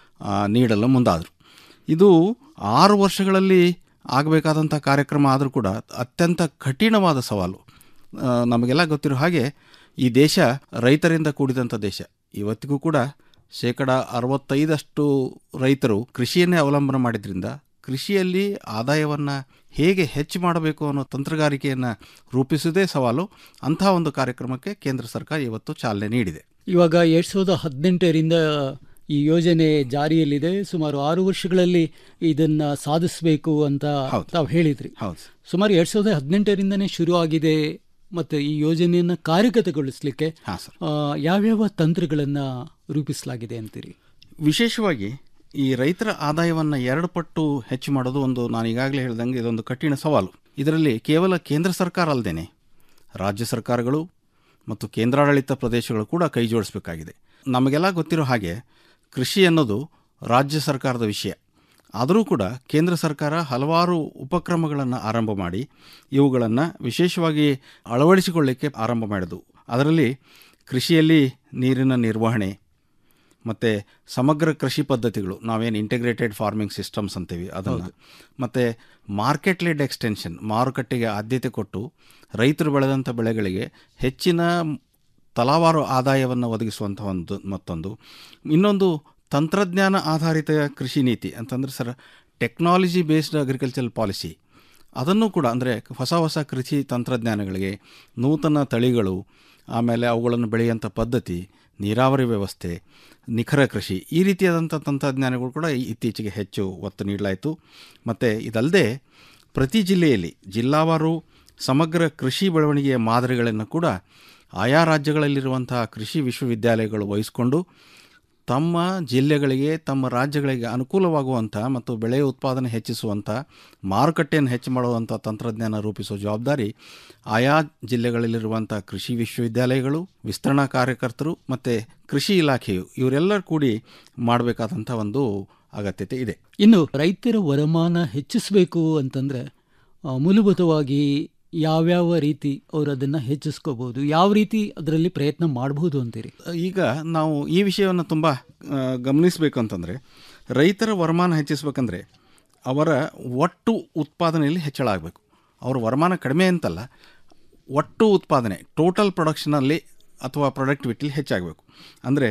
ನೀಡಲು ಮುಂದಾದರು ಇದು ಆರು ವರ್ಷಗಳಲ್ಲಿ ಆಗಬೇಕಾದಂಥ ಕಾರ್ಯಕ್ರಮ ಆದರೂ ಕೂಡ ಅತ್ಯಂತ ಕಠಿಣವಾದ ಸವಾಲು ಆ, ನಮಗೆಲ್ಲ ಗೊತ್ತಿರೋ ಹಾಗೆ ಈ ದೇಶ ರೈತರಿಂದ ಕೂಡಿದಂಥ ದೇಶ ಇವತ್ತಿಗೂ ಕೂಡ ಶೇಕಡ ಅರವತ್ತೈದಷ್ಟು ರೈತರು ಕೃಷಿಯನ್ನೇ ಅವಲಂಬನೆ ಮಾಡಿದ್ರಿಂದ ಕೃಷಿಯಲ್ಲಿ ಆದಾಯವನ್ನು ಹೇಗೆ ಹೆಚ್ಚು ಮಾಡಬೇಕು ಅನ್ನೋ ತಂತ್ರಗಾರಿಕೆಯನ್ನು ರೂಪಿಸುವುದೇ ಸವಾಲು ಅಂಥ ಒಂದು ಕಾರ್ಯಕ್ರಮಕ್ಕೆ ಕೇಂದ್ರ ಸರ್ಕಾರ ಇವತ್ತು ಚಾಲನೆ ನೀಡಿದೆ
ಇವಾಗ ಎರಡ್ ಸಾವಿರದ ಹದಿನೆಂಟರಿಂದ ಈ ಯೋಜನೆ ಜಾರಿಯಲ್ಲಿದೆ ಸುಮಾರು ಆರು ವರ್ಷಗಳಲ್ಲಿ ಇದನ್ನ ಸಾಧಿಸಬೇಕು ಅಂತ ತಾವು ಹೇಳಿದ್ರಿ ಸುಮಾರು ಎರಡ್ ಸಾವಿರದ ಹದಿನೆಂಟರಿಂದನೇ ಶುರು ಆಗಿದೆ ಮತ್ತೆ ಈ ಯೋಜನೆಯನ್ನ ಕಾರ್ಯಗತಗೊಳಿಸಲಿಕ್ಕೆ ಆ, ಯಾವ್ಯಾವ ತಂತ್ರಗಳನ್ನ ರೂಪಿಸಲಾಗಿದೆ ಅಂತೀರಿ
ವಿಶೇಷವಾಗಿ ಈ ರೈತರ ಆದಾಯವನ್ನು ಎರಡು ಪಟ್ಟು ಹೆಚ್ಚು ಮಾಡೋದು ಒಂದು ನಾನು ಈಗಾಗಲೇ ಹೇಳ್ದಂಗೆ ಇದೊಂದು ಕಠಿಣ ಸವಾಲು ಇದರಲ್ಲಿ ಕೇವಲ ಕೇಂದ್ರ ಸರ್ಕಾರ ಅಲ್ಲದೇನೆ ರಾಜ್ಯ ಸರ್ಕಾರಗಳು ಮತ್ತು ಕೇಂದ್ರಾಡಳಿತ ಪ್ರದೇಶಗಳು ಕೂಡ ಕೈ ಜೋಡಿಸಬೇಕಾಗಿದೆ ನಮಗೆಲ್ಲ ಗೊತ್ತಿರೋ ಹಾಗೆ ಕೃಷಿ ಅನ್ನೋದು ರಾಜ್ಯ ಸರ್ಕಾರದ ವಿಷಯ ಆದರೂ ಕೂಡ ಕೇಂದ್ರ ಸರ್ಕಾರ ಹಲವಾರು ಉಪಕ್ರಮಗಳನ್ನು ಆರಂಭ ಮಾಡಿ ಇವುಗಳನ್ನು ವಿಶೇಷವಾಗಿ ಅಳವಡಿಸಿಕೊಳ್ಳಿಕ್ಕೆ ಆರಂಭ ಮಾಡಿದವು ಅದರಲ್ಲಿ ಕೃಷಿಯಲ್ಲಿ ನೀರಿನ ನಿರ್ವಹಣೆ ಮತ್ತು ಸಮಗ್ರ ಕೃಷಿ ಪದ್ಧತಿಗಳು ನಾವೇನು ಇಂಟಿಗ್ರೇಟೆಡ್ ಫಾರ್ಮಿಂಗ್ ಸಿಸ್ಟಮ್ಸ್ ಅಂತೀವಿ ಅದನ್ನು ಮತ್ತು ಮಾರ್ಕೆಟ್ ಲೆಡ್ ಎಕ್ಸ್ಟೆನ್ಷನ್ ಮಾರುಕಟ್ಟೆಗೆ ಆದ್ಯತೆ ಕೊಟ್ಟು ರೈತರು ಬೆಳೆದಂಥ ಬೆಳೆಗಳಿಗೆ ಹೆಚ್ಚಿನ ತಲಾವಾರು ಆದಾಯವನ್ನು ಒದಗಿಸುವಂಥ ಒಂದು ಮತ್ತೊಂದು ಇನ್ನೊಂದು ತಂತ್ರಜ್ಞಾನ ಆಧಾರಿತ ಕೃಷಿ ನೀತಿ ಅಂತಂದರೆ sir technology based agricultural policy ಅದನ್ನು ಕೂಡ ಅಂದರೆ ಹೊಸ ಹೊಸ ಕೃಷಿ ತಂತ್ರಜ್ಞಾನಗಳಿಗೆ ನೂತನ ತಳಿಗಳು ಆಮೇಲೆ ಅವುಗಳನ್ನು ಬೆಳೆಯುವಂಥ ಪದ್ಧತಿ ನೀರಾವರಿ ವ್ಯವಸ್ಥೆ ನಿಖರ ಕೃಷಿ ಈ ರೀತಿಯಾದಂಥ ತಂತ್ರಜ್ಞಾನಗಳು ಕೂಡ ಇತ್ತೀಚೆಗೆ ಹೆಚ್ಚು ಒತ್ತು ನೀಡಲಾಯಿತು ಮತ್ತು ಇದಲ್ಲದೆ ಪ್ರತಿ ಜಿಲ್ಲೆಯಲ್ಲಿ ಜಿಲ್ಲಾವಾರು ಸಮಗ್ರ ಕೃಷಿ ಬೆಳವಣಿಗೆಯ ಮಾದರಿಗಳನ್ನು ಕೂಡ ಆಯಾ ರಾಜ್ಯಗಳಲ್ಲಿರುವಂತಹ ಕೃಷಿ ವಿಶ್ವವಿದ್ಯಾಲಯಗಳು ವಹಿಸಿಕೊಂಡು ತಮ್ಮ ಜಿಲ್ಲೆಗಳಿಗೆ ತಮ್ಮ ರಾಜ್ಯಗಳಿಗೆ ಅನುಕೂಲವಾಗುವಂಥ ಮತ್ತು ಬೆಳೆ ಉತ್ಪಾದನೆ ಹೆಚ್ಚಿಸುವಂಥ ಮಾರುಕಟ್ಟೆಯನ್ನು ಹೆಚ್ಚು ಮಾಡುವಂಥ ತಂತ್ರಜ್ಞಾನ ರೂಪಿಸುವ ಜವಾಬ್ದಾರಿ ಆಯಾ ಜಿಲ್ಲೆಗಳಲ್ಲಿರುವಂಥ ಕೃಷಿ ವಿಶ್ವವಿದ್ಯಾಲಯಗಳು ವಿಸ್ತರಣಾ ಕಾರ್ಯಕರ್ತರು ಮತ್ತು ಕೃಷಿ ಇಲಾಖೆಯು ಇವರೆಲ್ಲರೂ ಕೂಡಿ ಮಾಡಬೇಕಾದಂಥ ಒಂದು ಅಗತ್ಯತೆ ಇದೆ
ಇನ್ನು ರೈತರ ವರಮಾನ ಹೆಚ್ಚಿಸಬೇಕು ಅಂತಂದ್ರೆ ಆ, ಮೂಲಭೂತವಾಗಿ ಯಾವ್ಯಾವ ರೀತಿ ಅವರು ಅದನ್ನ ಹೆಚ್ಚಿಸ್ಕೋಬಹುದು ಯಾವ ರೀತಿ ಅದರಲ್ಲಿ ಪ್ರಯತ್ನ ಮಾಡಬಹುದು ಅಂತೀರಿ
ಈಗ ನಾವು ಈ ವಿಷಯವನ್ನು ತುಂಬ ಗಮನಿಸಬೇಕು ಅಂತಂದರೆ ರೈತರ ವರಮಾನ ಹೆಚ್ಚಿಸ್ಬೇಕಂದ್ರೆ ಅವರ ಒಟ್ಟು ಉತ್ಪಾದನೆಯಲ್ಲಿ ಹೆಚ್ಚಳ ಆಗಬೇಕು ಅವರ ವರಮಾನ ಕಡಿಮೆ ಅಂತಲ್ಲ ಒಟ್ಟು ಉತ್ಪಾದನೆ ಟೋಟಲ್ ಪ್ರೊಡಕ್ಷನಲ್ಲಿ ಅಥವಾ ಪ್ರೊಡಕ್ಟಿವಿಟಿಲಿ ಹೆಚ್ಚಾಗಬೇಕು ಅಂದರೆ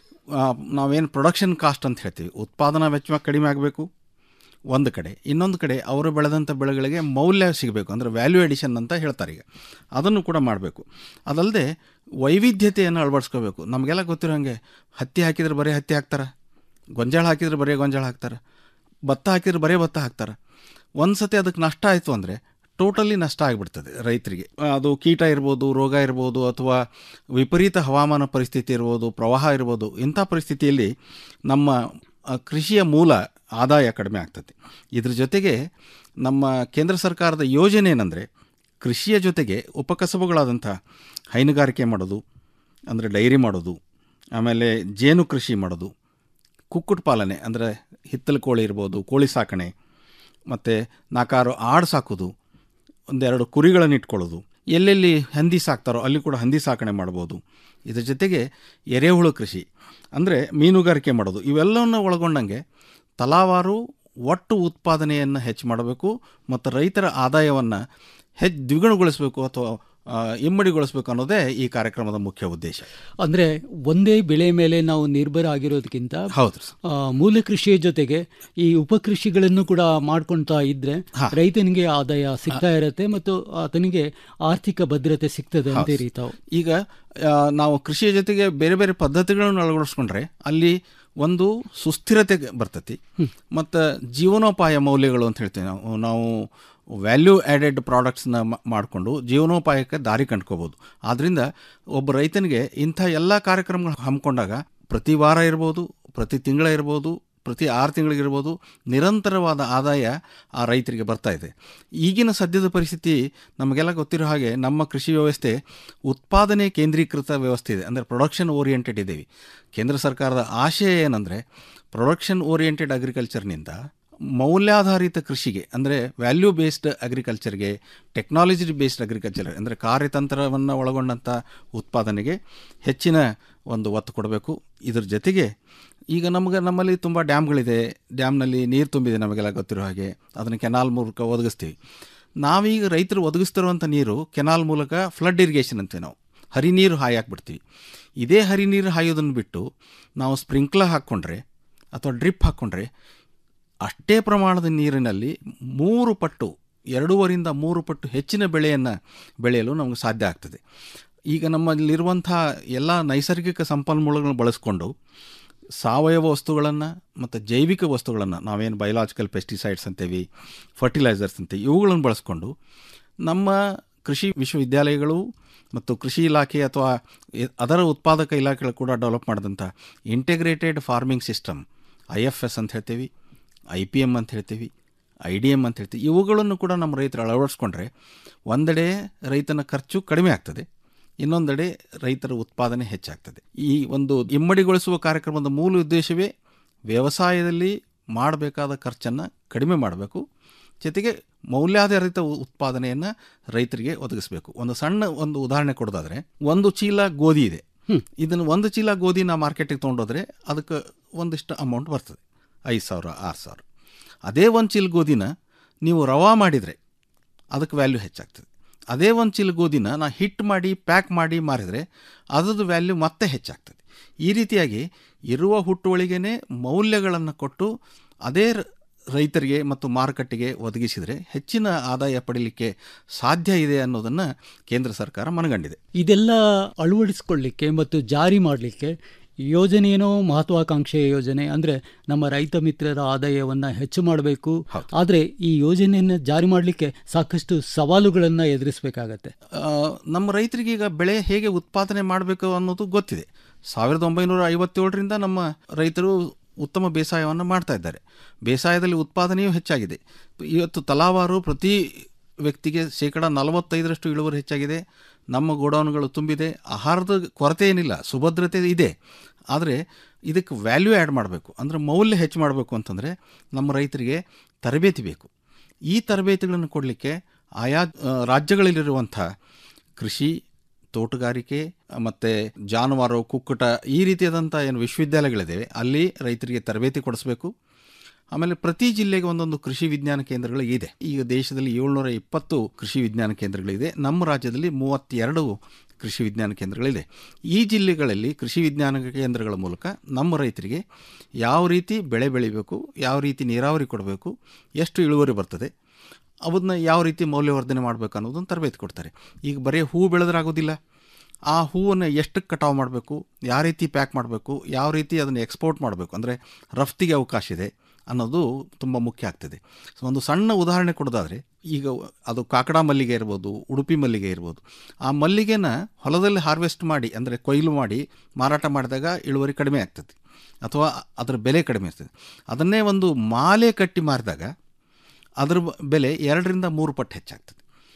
ನಾವೇನು ಪ್ರೊಡಕ್ಷನ್ ಕಾಸ್ಟ್ ಅಂತ ಹೇಳ್ತೀವಿ ಉತ್ಪಾದನಾ ವೆಚ್ಚ ಕಡಿಮೆ ಆಗಬೇಕು ಒಂದು ಕಡೆ ಇನ್ನೊಂದು ಕಡೆ ಅವರು ಬೆಳೆದಂಥ ಬೆಳೆಗಳಿಗೆ ಮೌಲ್ಯ ಸಿಗಬೇಕು ಅಂದರೆ ವ್ಯಾಲ್ಯೂ ಎಡಿಷನ್ ಅಂತ ಹೇಳ್ತಾರೆ ಈಗ ಅದನ್ನು ಕೂಡ ಮಾಡಬೇಕು ಅದಲ್ಲದೆ ವೈವಿಧ್ಯತೆಯನ್ನು ಅಳವಡಿಸ್ಕೋಬೇಕು ನಮಗೆಲ್ಲ ಗೊತ್ತಿರೋ ಹಾಗೆ ಹತ್ತಿ ಹಾಕಿದ್ರೆ ಬರೀ ಹತ್ತಿ ಹಾಕ್ತಾರೆ ಗೊಂಜಾಳ ಹಾಕಿದ್ರೆ ಬರೀ ಗೊಂಜಾಳ ಹಾಕ್ತಾರೆ ಭತ್ತ ಹಾಕಿದ್ರೆ ಬರೀ ಭತ್ತ ಹಾಕ್ತಾರೆ ಒಂದು ಸತಿ ಅದಕ್ಕೆ ನಷ್ಟ ಆಯಿತು ಅಂದರೆ ಟೋಟಲಿ ನಷ್ಟ ಆಗಿಬಿಡ್ತದೆ ರೈತರಿಗೆ ಅದು ಕೀಟ ಇರ್ಬೋದು ರೋಗ ಇರ್ಬೋದು ಅಥವಾ ವಿಪರೀತ ಹವಾಮಾನ ಪರಿಸ್ಥಿತಿ ಇರ್ಬೋದು ಪ್ರವಾಹ ಇರ್ಬೋದು ಇಂಥ ಪರಿಸ್ಥಿತಿಯಲ್ಲಿ ನಮ್ಮ ಆ, ಕೃಷಿಯ ಮೂಲ ಆದಾಯ ಕಡಿಮೆ ಆಗ್ತದೆ ಇದ್ರ ಜೊತೆಗೆ ನಮ್ಮ ಕೇಂದ್ರ ಸರ್ಕಾರದ ಯೋಜನೆ ಏನಂದರೆ ಕೃಷಿಯ ಜೊತೆಗೆ ಉಪಕಸಬುಗಳಾದಂಥ ಹೈನುಗಾರಿಕೆ ಮಾಡೋದು ಅಂದರೆ ಡೈರಿ ಮಾಡೋದು ಆಮೇಲೆ ಜೇನು ಕೃಷಿ ಮಾಡೋದು ಕುಕ್ಕುಟ್ ಪಾಲನೆ ಅಂದರೆ ಹಿತ್ತಲು ಕೋಳಿ ಇರ್ಬೋದು ಕೋಳಿ ಸಾಕಣೆ ಮತ್ತು ನಾಲ್ಕಾರು ಆಡು ಸಾಕೋದು ಒಂದೆರಡು ಕುರಿಗಳನ್ನು ಇಟ್ಕೊಳ್ಳೋದು ಎಲ್ಲೆಲ್ಲಿ ಹಂದಿ ಸಾಕ್ತಾರೋ ಅಲ್ಲಿ ಕೂಡ ಹಂದಿ ಸಾಕಣೆ ಮಾಡ್ಬೋದು ಇದ್ರ ಜೊತೆಗೆ ಎರೆಹುಳು ಕೃಷಿ ಅಂದರೆ ಮೀನುಗಾರಿಕೆ ಮಾಡೋದು ಇವೆಲ್ಲವನ್ನು ಒಳಗೊಂಡಂಗೆ ತಲಾವಾರು ಒಟ್ಟು ಉತ್ಪಾದನೆಯನ್ನು ಹೆಚ್ಚು ಮಾಡಬೇಕು ಮತ್ತು ರೈತರ ಆದಾಯವನ್ನು ಹೆಚ್ಚು ದ್ವಿಗುಣಗೊಳಿಸಬೇಕು ಅಥವಾ ಆ, ಇಮ್ಮಡಿಗೊಳಿಸಬೇಕು ಅನ್ನೋದೇ ಈ ಕಾರ್ಯಕ್ರಮದ ಮುಖ್ಯ ಉದ್ದೇಶ
ಅಂದ್ರೆ ಒಂದೇ ಬೆಳೆ ಮೇಲೆ ನಾವು ನಿರ್ಭರ ಆಗಿರೋದಕ್ಕಿಂತ
ಹೌದು
ಆ, ಮೂಲ ಕೃಷಿಯ ಜೊತೆಗೆ ಈ ಉಪಕೃಷಿಗಳನ್ನು ಕೂಡ ಮಾಡ್ಕೊಳ್ತಾ ಇದ್ರೆ ರೈತನಿಗೆ ಆದಾಯ ಸಿಗ್ತಾ ಇರತ್ತೆ ಮತ್ತು ಆತನಿಗೆ ಆರ್ಥಿಕ ಭದ್ರತೆ ಸಿಗ್ತದೆ ಅಂತೀರಿ ತಾವು
ಈಗ ಆ, ನಾವು ಕೃಷಿಯ ಜೊತೆಗೆ ಬೇರೆ ಬೇರೆ ಪದ್ಧತಿಗಳನ್ನು ಅಳವಡಿಸ್ಕೊಂಡ್ರೆ ಅಲ್ಲಿ ಒಂದು ಸುಸ್ಥಿರತೆ ಬರ್ತತಿ ಮತ್ತು ಜೀವನೋಪಾಯ ಮೌಲ್ಯಗಳು ಅಂತ ಹೇಳ್ತೀವಿ ನಾವು ನಾವು ವ್ಯಾಲ್ಯೂ ಆ್ಯಡೆಡ್ ಪ್ರಾಡಕ್ಟ್ಸ್ನ ಮಾಡಿಕೊಂಡು ಜೀವನೋಪಾಯಕ್ಕೆ ದಾರಿ ಕಂಡ್ಕೋಬೋದು ಆದ್ದರಿಂದ ಒಬ್ಬ ರೈತನಿಗೆ ಇಂಥ ಎಲ್ಲ ಕಾರ್ಯಕ್ರಮಗಳು ಹಮ್ಮಿಕೊಂಡಾಗ ಪ್ರತಿ ವಾರ ಇರ್ಬೋದು ಪ್ರತಿ ತಿಂಗಳ ಇರ್ಬೋದು ಪ್ರತಿ ಆರು ತಿಂಗಳಿಗಿರ್ಬೋದು ನಿರಂತರವಾದ ಆದಾಯ ಆ ರೈತರಿಗೆ ಬರ್ತಾ ಇದೆ ಈಗಿನ ಸದ್ಯದ ಪರಿಸ್ಥಿತಿ ನಮಗೆಲ್ಲ ಗೊತ್ತಿರೋ ಹಾಗೆ ನಮ್ಮ ಕೃಷಿ ವ್ಯವಸ್ಥೆ ಉತ್ಪಾದನೆ ಕೇಂದ್ರೀಕೃತ ವ್ಯವಸ್ಥೆ ಇದೆ ಅಂದರೆ ಪ್ರೊಡಕ್ಷನ್ ಓರಿಯೆಂಟೆಡ್ ಇದ್ದೀವಿ ಕೇಂದ್ರ ಸರ್ಕಾರದ ಆಶಯ ಏನಂದರೆ ಪ್ರೊಡಕ್ಷನ್ ಓರಿಯೆಂಟೆಡ್ ಅಗ್ರಿಕಲ್ಚರ್ನಿಂದ ಮೌಲ್ಯಾಧಾರಿತ ಕೃಷಿಗೆ ಅಂದರೆ ವ್ಯಾಲ್ಯೂ ಬೇಸ್ಡ್ ಅಗ್ರಿಕಲ್ಚರ್ಗೆ ಟೆಕ್ನಾಲಜಿ ಬೇಸ್ಡ್ ಅಗ್ರಿಕಲ್ಚರ್ ಅಂದರೆ ಕಾರ್ಯತಂತ್ರವನ್ನು ಒಳಗೊಂಡಂಥ ಉತ್ಪಾದನೆಗೆ ಹೆಚ್ಚಿನ ಒಂದು ಒತ್ತು ಕೊಡಬೇಕು ಇದ್ರ ಜೊತೆಗೆ ಈಗ ನಮಗೆ ನಮ್ಮಲ್ಲಿ ತುಂಬ ಡ್ಯಾಮ್ಗಳಿದೆ ಡ್ಯಾಮ್ನಲ್ಲಿ ನೀರು ತುಂಬಿದೆ ನಮಗೆಲ್ಲ ಗೊತ್ತಿರೋ ಹಾಗೆ ಅದನ್ನು ಕೆನಾಲ್ ಮೂಲಕ ಒದಗಿಸ್ತೀವಿ ನಾವೀಗ ರೈತರು ಒದಗಿಸ್ತಿರುವಂಥ ನೀರು ಕೆನಾಲ್ ಮೂಲಕ ಫ್ಲಡ್ ಇರಿಗೇಷನ್ ಅಂತೀವಿ ನಾವು ಹರಿ ನೀರು ಹಾಯಿ ಹಾಕ್ಬಿಡ್ತೀವಿ ಇದೇ ಹರಿ ನೀರು ಹಾಯೋದನ್ನು ಬಿಟ್ಟು ನಾವು ಸ್ಪ್ರಿಂಕ್ಲರ್ ಹಾಕ್ಕೊಂಡ್ರೆ ಅಥವಾ ಡ್ರಿಪ್ ಹಾಕ್ಕೊಂಡ್ರೆ ಅಷ್ಟೇ ಪ್ರಮಾಣದ ನೀರಿನಲ್ಲಿ ಮೂರು ಪಟ್ಟು ಎರಡೂವರಿಂದ ಮೂರು ಪಟ್ಟು ಹೆಚ್ಚಿನ ಬೆಳೆಯನ್ನು ಬೆಳೆಯಲು ನಮಗೆ ಸಾಧ್ಯ ಆಗ್ತದೆ ಈಗ ನಮ್ಮಲ್ಲಿರುವಂಥ ಎಲ್ಲ ನೈಸರ್ಗಿಕ ಸಂಪನ್ಮೂಲಗಳನ್ನು ಬಳಸ್ಕೊಂಡು ಸಾವಯವ ವಸ್ತುಗಳನ್ನು ಮತ್ತು ಜೈವಿಕ ವಸ್ತುಗಳನ್ನು ನಾವೇನು ಬಯೋಲಾಜಿಕಲ್ ಪೆಸ್ಟಿಸೈಡ್ಸ್ ಅಂತೀವಿ ಫರ್ಟಿಲೈಸರ್ಸ್ ಅಂತೀವಿ ಇವುಗಳನ್ನು ಬಳಸ್ಕೊಂಡು ನಮ್ಮ ಕೃಷಿ ವಿಶ್ವವಿದ್ಯಾಲಯಗಳು ಮತ್ತು ಕೃಷಿ ಇಲಾಖೆ ಅಥವಾ ಇ- ಅದರ ಉತ್ಪಾದಕ ಇಲಾಖೆಗಳು ಕೂಡ ಡೆವಲಪ್ ಮಾಡಿದಂಥ integrated farming system I F S ಅಂತ ಹೇಳ್ತೀವಿ ಐ ಪಿ ಎಮ್ ಅಂತ ಹೇಳ್ತೀವಿ ಐ ಡಿ ಎಮ್ ಅಂತ ಹೇಳ್ತೀವಿ ಇವುಗಳನ್ನು ಕೂಡ ನಮ್ಮ ರೈತರು ಅಳವಡಿಸ್ಕೊಂಡ್ರೆ ಒಂದೆಡೆ ರೈತನ ಖರ್ಚು ಕಡಿಮೆ ಆಗ್ತದೆ ಇನ್ನೊಂದೆಡೆ ರೈತರ ಉತ್ಪಾದನೆ ಹೆಚ್ಚಾಗ್ತದೆ ಈ ಒಂದು ಇಮ್ಮಡಿಗೊಳಿಸುವ ಕಾರ್ಯಕ್ರಮದ ಮೂಲ ಉದ್ದೇಶವೇ ವ್ಯವಸಾಯದಲ್ಲಿ ಮಾಡಬೇಕಾದ ಖರ್ಚನ್ನು ಕಡಿಮೆ ಮಾಡಬೇಕು ಜೊತೆಗೆ ಮೌಲ್ಯಾಧಾರಿತ ಉ- ಉತ್ಪಾದನೆಯನ್ನು ರೈತರಿಗೆ ಒದಗಿಸಬೇಕು ಒಂದು ಸಣ್ಣ ಒಂದು ಉದಾಹರಣೆ ಕೊಡೋದಾದ್ರೆ ಒಂದು ಚೀಲ ಗೋಧಿ ಇದೆ ಇದನ್ನು ಒಂದು ಚೀಲ ಗೋಧಿ ನಾ ಮಾರ್ಕೆಟಿಗೆ ತೊಗೊಂಡೋದ್ರೆ ಅದಕ್ಕೆ ಒಂದಿಷ್ಟು ಅಮೌಂಟ್ ಬರ್ತದೆ ಐದು ಸಾವಿರ ಆರು ಸಾವಿರ ಅದೇ ಒಂದು ಚೀಲ ಗೋಧಿನ ನೀವು ರವಾ ಮಾಡಿದರೆ ಅದಕ್ಕೆ ವ್ಯಾಲ್ಯೂ ಹೆಚ್ಚಾಗ್ತದೆ ಅದೇ ಒಂದು ಚೀಲ ಗೋಧಿನ ನಾ ಹಿಟ್ ಮಾಡಿ ಪ್ಯಾಕ್ ಮಾಡಿ ಮಾರಿದರೆ ಅದರದ್ದು ವ್ಯಾಲ್ಯೂ ಮತ್ತೆ ಹೆಚ್ಚಾಗ್ತದೆ ಈ ರೀತಿಯಾಗಿ ಇರುವ ಹುಟ್ಟುವಳಿಗೆನೇ ಮೌಲ್ಯಗಳನ್ನು ಕೊಟ್ಟು ಅದೇ ರ- ರೈತರಿಗೆ ಮತ್ತು ಮಾರುಕಟ್ಟೆಗೆ ಒದಗಿಸಿದರೆ ಹೆಚ್ಚಿನ ಆದಾಯ ಪಡೀಲಿಕ್ಕೆ ಸಾಧ್ಯ ಇದೆ ಅನ್ನೋದನ್ನು ಕೇಂದ್ರ ಸರ್ಕಾರ ಮನಗಂಡಿದೆ
ಇದೆಲ್ಲ ಅಳವಡಿಸ್ಕೊಳ್ಳಿಕ್ಕೆ ಮತ್ತು ಜಾರಿ ಮಾಡಲಿಕ್ಕೆ ಯೋಜನೆಯೇನೋ ಮಹತ್ವಾಕಾಂಕ್ಷೆಯ ಯೋಜನೆ ಅಂದರೆ ನಮ್ಮ ರೈತ ಮಿತ್ರರ ಆದಾಯವನ್ನು ಹೆಚ್ಚು ಮಾಡಬೇಕು ಆದರೆ ಈ ಯೋಜನೆಯನ್ನು ಜಾರಿ ಮಾಡಲಿಕ್ಕೆ ಸಾಕಷ್ಟು ಸವಾಲುಗಳನ್ನು ಎದುರಿಸಬೇಕಾಗತ್ತೆ
ಆ, ನಮ್ಮ ರೈತರಿಗೆ ಈಗ ಬೆಳೆ ಹೇಗೆ ಉತ್ಪಾದನೆ ಮಾಡಬೇಕು ಅನ್ನೋದು ಗೊತ್ತಿದೆ ಸಾವಿರದ ಒಂಬೈನೂರ ಐವತ್ತೇಳರಿಂದ ನಮ್ಮ ರೈತರು ಉತ್ತಮ ಬೇಸಾಯವನ್ನು ಮಾಡ್ತಾ ಇದ್ದಾರೆ ಬೇಸಾಯದಲ್ಲಿ ಉತ್ಪಾದನೆಯೂ ಹೆಚ್ಚಾಗಿದೆ ಇವತ್ತು ತಲಾವಾರು ಪ್ರತಿ ವ್ಯಕ್ತಿಗೆ ಶೇಕಡ ನಲವತ್ತೈದರಷ್ಟು ಇಳುವರಿ ಹೆಚ್ಚಾಗಿದೆ ನಮ್ಮ ಗೋಡೌನ್ಗಳು ತುಂಬಿದೆ ಆಹಾರದ ಕೊರತೆ ಏನಿಲ್ಲ ಸುಭದ್ರತೆ ಇದೆ ಆದರೆ ಇದಕ್ಕೆ ವ್ಯಾಲ್ಯೂ ಆ್ಯಡ್ ಮಾಡಬೇಕು ಅಂದರೆ ಮೌಲ್ಯ ಹೆಚ್ಚು ಮಾಡಬೇಕು ಅಂತಂದರೆ ನಮ್ಮ ರೈತರಿಗೆ ತರಬೇತಿ ಬೇಕು ಈ ತರಬೇತಿಗಳನ್ನು ಕೊಡಲಿಕ್ಕೆ ಆಯಾ ಆ, ರಾಜ್ಯಗಳಲ್ಲಿರುವಂಥ ಕೃಷಿ ತೋಟಗಾರಿಕೆ ಮತ್ತು ಜಾನುವಾರು ಕುಕ್ಕುಟ ಈ ರೀತಿಯಾದಂಥ ಏನು ವಿಶ್ವವಿದ್ಯಾಲಯಗಳಿದ್ದಾವೆ ಅಲ್ಲಿ ರೈತರಿಗೆ ತರಬೇತಿ ಕೊಡಿಸ್ಬೇಕು ಆಮೇಲೆ ಪ್ರತಿ ಜಿಲ್ಲೆಗೆ ಒಂದೊಂದು ಕೃಷಿ ವಿಜ್ಞಾನ ಕೇಂದ್ರಗಳು ಇದೆ ಈಗ ದೇಶದಲ್ಲಿ ಏಳ್ನೂರ ಇಪ್ಪತ್ತು ಕೃಷಿ ವಿಜ್ಞಾನ ಕೇಂದ್ರಗಳಿದೆ ನಮ್ಮ ರಾಜ್ಯದಲ್ಲಿ ಮೂವತ್ತೆರಡು ಕೃಷಿ ವಿಜ್ಞಾನ ಕೇಂದ್ರಗಳಿದೆ ಈ ಜಿಲ್ಲೆಗಳಲ್ಲಿ ಕೃಷಿ ವಿಜ್ಞಾನ ಕೇಂದ್ರಗಳ ಮೂಲಕ ನಮ್ಮ ರೈತರಿಗೆ ಯಾವ ರೀತಿ ಬೆಳೆ ಬೆಳಿಬೇಕು ಯಾವ ರೀತಿ ನೀರಾವರಿ ಕೊಡಬೇಕು ಎಷ್ಟು ಇಳುವರಿ ಬರ್ತದೆ ಅವನ್ನ ಯಾವ ರೀತಿ ಮೌಲ್ಯವರ್ಧನೆ ಮಾಡಬೇಕು ಅನ್ನೋದನ್ನು ತರಬೇತಿ ಕೊಡ್ತಾರೆ ಈಗ ಬರೀ ಹೂ ಬೆಳೆದ್ರಾಗೋದಿಲ್ಲ ಆ ಹೂವನ್ನು ಎಷ್ಟಕ್ಕೆ ಕಟಾವು ಮಾಡಬೇಕು ಯಾವ ರೀತಿ ಪ್ಯಾಕ್ ಮಾಡಬೇಕು ಯಾವ ರೀತಿ ಅದನ್ನು ಎಕ್ಸ್ಪೋರ್ಟ್ ಮಾಡಬೇಕು ಅಂದರೆ ರಫ್ತಿಗೆ ಅವಕಾಶ ಇದೆ ಅನ್ನೋದು ತುಂಬ ಮುಖ್ಯ ಆಗ್ತದೆ ಸೊ ಒಂದು ಸಣ್ಣ ಉದಾಹರಣೆ ಕೊಡೋದಾದರೆ ಈಗ ಅದು ಕಾಕಡ ಮಲ್ಲಿಗೆ ಇರ್ಬೋದು ಉಡುಪಿ ಮಲ್ಲಿಗೆ ಇರ್ಬೋದು ಆ ಮಲ್ಲಿಗೆನ ಹೊಲದಲ್ಲಿ ಹಾರ್ವೆಸ್ಟ್ ಮಾಡಿ ಅಂದರೆ ಕೊಯ್ಲು ಮಾಡಿ ಮಾರಾಟ ಮಾಡಿದಾಗ ಇಳುವರಿ ಕಡಿಮೆ ಆಗ್ತದೆ ಅಥವಾ ಅದರ ಬೆಲೆ ಕಡಿಮೆ ಇರ್ತದೆ ಅದನ್ನೇ ಒಂದು ಮಾಲೆ ಕಟ್ಟಿ ಮಾರಿದಾಗ ಅದರ ಬ- ಬೆಲೆ ಎರಡರಿಂದ ಮೂರು ಪಟ್ಟು ಹೆಚ್ಚಾಗ್ತದೆ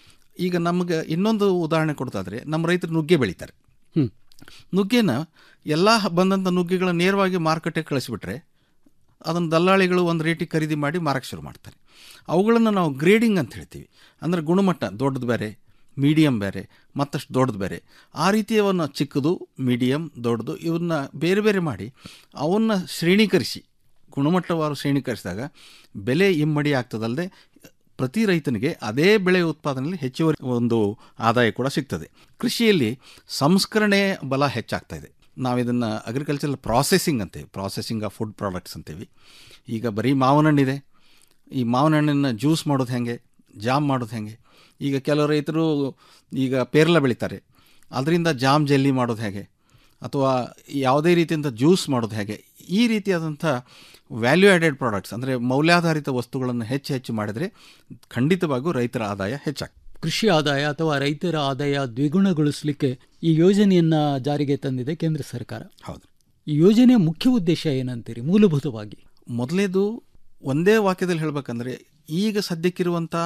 ಈಗ ನಮಗೆ ಇನ್ನೊಂದು ಉದಾಹರಣೆ ಕೊಡ್ತಾದ್ರೆ ನಮ್ಮ ರೈತರು ನುಗ್ಗೆ ಬೆಳೀತಾರೆ
ಹ್ಮ್.
ನುಗ್ಗೆನ ಎಲ್ಲ ಬಂದಂಥ ನುಗ್ಗೆಗಳನ್ನ ನೇರವಾಗಿ ಮಾರುಕಟ್ಟೆಗೆ ಕಳಿಸಿಬಿಟ್ರೆ ಅದನ್ನು ದಲ್ಲಾಳಿಗಳು ಒಂದು ರೇಟಿಗೆ ಖರೀದಿ ಮಾಡಿ ಮಾರಕ್ಕೆ ಶುರು ಮಾಡ್ತಾರೆ ಅವುಗಳನ್ನು ನಾವು ಗ್ರೇಡಿಂಗ್ ಅಂತ ಹೇಳ್ತೀವಿ ಅಂದರೆ ಗುಣಮಟ್ಟ ದೊಡ್ಡದು ಬೇರೆ ಮೀಡಿಯಮ್ ಬೇರೆ ಮತ್ತಷ್ಟು ದೊಡ್ಡದು ಬೇರೆ ಆ ರೀತಿಯವನ್ನ ಚಿಕ್ಕದು ಮೀಡಿಯಮ್ ದೊಡ್ಡದು ಇವನ್ನ ಬೇರೆ ಬೇರೆ ಮಾಡಿ ಅವನ್ನ ಶ್ರೇಣೀಕರಿಸಿ ಗುಣಮಟ್ಟವಾರು ಶ್ರೇಣೀಕರಿಸಿದಾಗ ಬೆಲೆ ಇಮ್ಮಡಿ ಆಗ್ತದಲ್ಲದೆ ಪ್ರತಿ ರೈತನಿಗೆ ಅದೇ ಬೆಳೆ ಉತ್ಪಾದನೆಯಲ್ಲಿ ಹೆಚ್ಚುವರಿ ಒಂದು ಆದಾಯ ಕೂಡ ಸಿಗ್ತದೆ ಕೃಷಿಯಲ್ಲಿ ಸಂಸ್ಕರಣೆ ಬಲ ಹೆಚ್ಚಾಗ್ತಾ ಇದೆ ನಾವು ಇದನ್ನು ಅಗ್ರಿಕಲ್ಚರಲ್ ಪ್ರಾಸೆಸಿಂಗ್ ಅಂತೀವಿ ಪ್ರಾಸೆಸಿಂಗ್ ಆಫ್ ಫುಡ್ ಪ್ರಾಡಕ್ಟ್ಸ್ ಅಂತೀವಿ ಈಗ ಬರೀ ಮಾವಿನ ಹಣ್ಣಿದೆ ಈ ಮಾವಿನ ಹಣ್ಣನ್ನು ಜ್ಯೂಸ್ ಮಾಡೋದು ಹೇಗೆ ಜಾಮ್ ಮಾಡೋದು ಹೇಗೆ ಈಗ ಕೆಲವು ರೈತರು ಈಗ ಪೇರಲ ಬೆಳೀತಾರೆ ಅದರಿಂದ ಜಾಮ್ ಜೆಲ್ಲಿ ಮಾಡೋದು ಹೇಗೆ ಅಥವಾ ಯಾವುದೇ ರೀತಿಯಿಂದ ಜ್ಯೂಸ್ ಮಾಡೋದು ಹೇಗೆ ಈ ರೀತಿಯಾದಂಥ ವ್ಯಾಲ್ಯೂ ಆ್ಯಡೆಡ್ ಪ್ರಾಡಕ್ಟ್ಸ್ ಅಂದರೆ ಮೌಲ್ಯಾಧಾರಿತ ವಸ್ತುಗಳನ್ನು ಹೆಚ್ಚು ಹೆಚ್ಚು ಮಾಡಿದರೆ ಖಂಡಿತವಾಗಿಯೂ ರೈತರ ಆದಾಯ ಹೆಚ್ಚಾಗ್ತದೆ
ಕೃಷಿ ಆದಾಯ ಅಥವಾ ರೈತರ ಆದಾಯ ದ್ವಿಗುಣಗೊಳಿಸಲಿಕ್ಕೆ ಈ ಯೋಜನೆಯನ್ನ ಜಾರಿಗೆ ತಂದಿದೆ ಕೇಂದ್ರ ಸರ್ಕಾರ
ಹೌದು
ಈ ಯೋಜನೆಯ ಮುಖ್ಯ ಉದ್ದೇಶ ಏನಂತೀರಿ ಮೂಲಭೂತವಾಗಿ
ಮೊದಲೇದು ಒಂದೇ ವಾಕ್ಯದಲ್ಲಿ ಹೇಳಬೇಕಂದ್ರೆ ಈಗ ಸದ್ಯಕ್ಕಿರುವಂಥ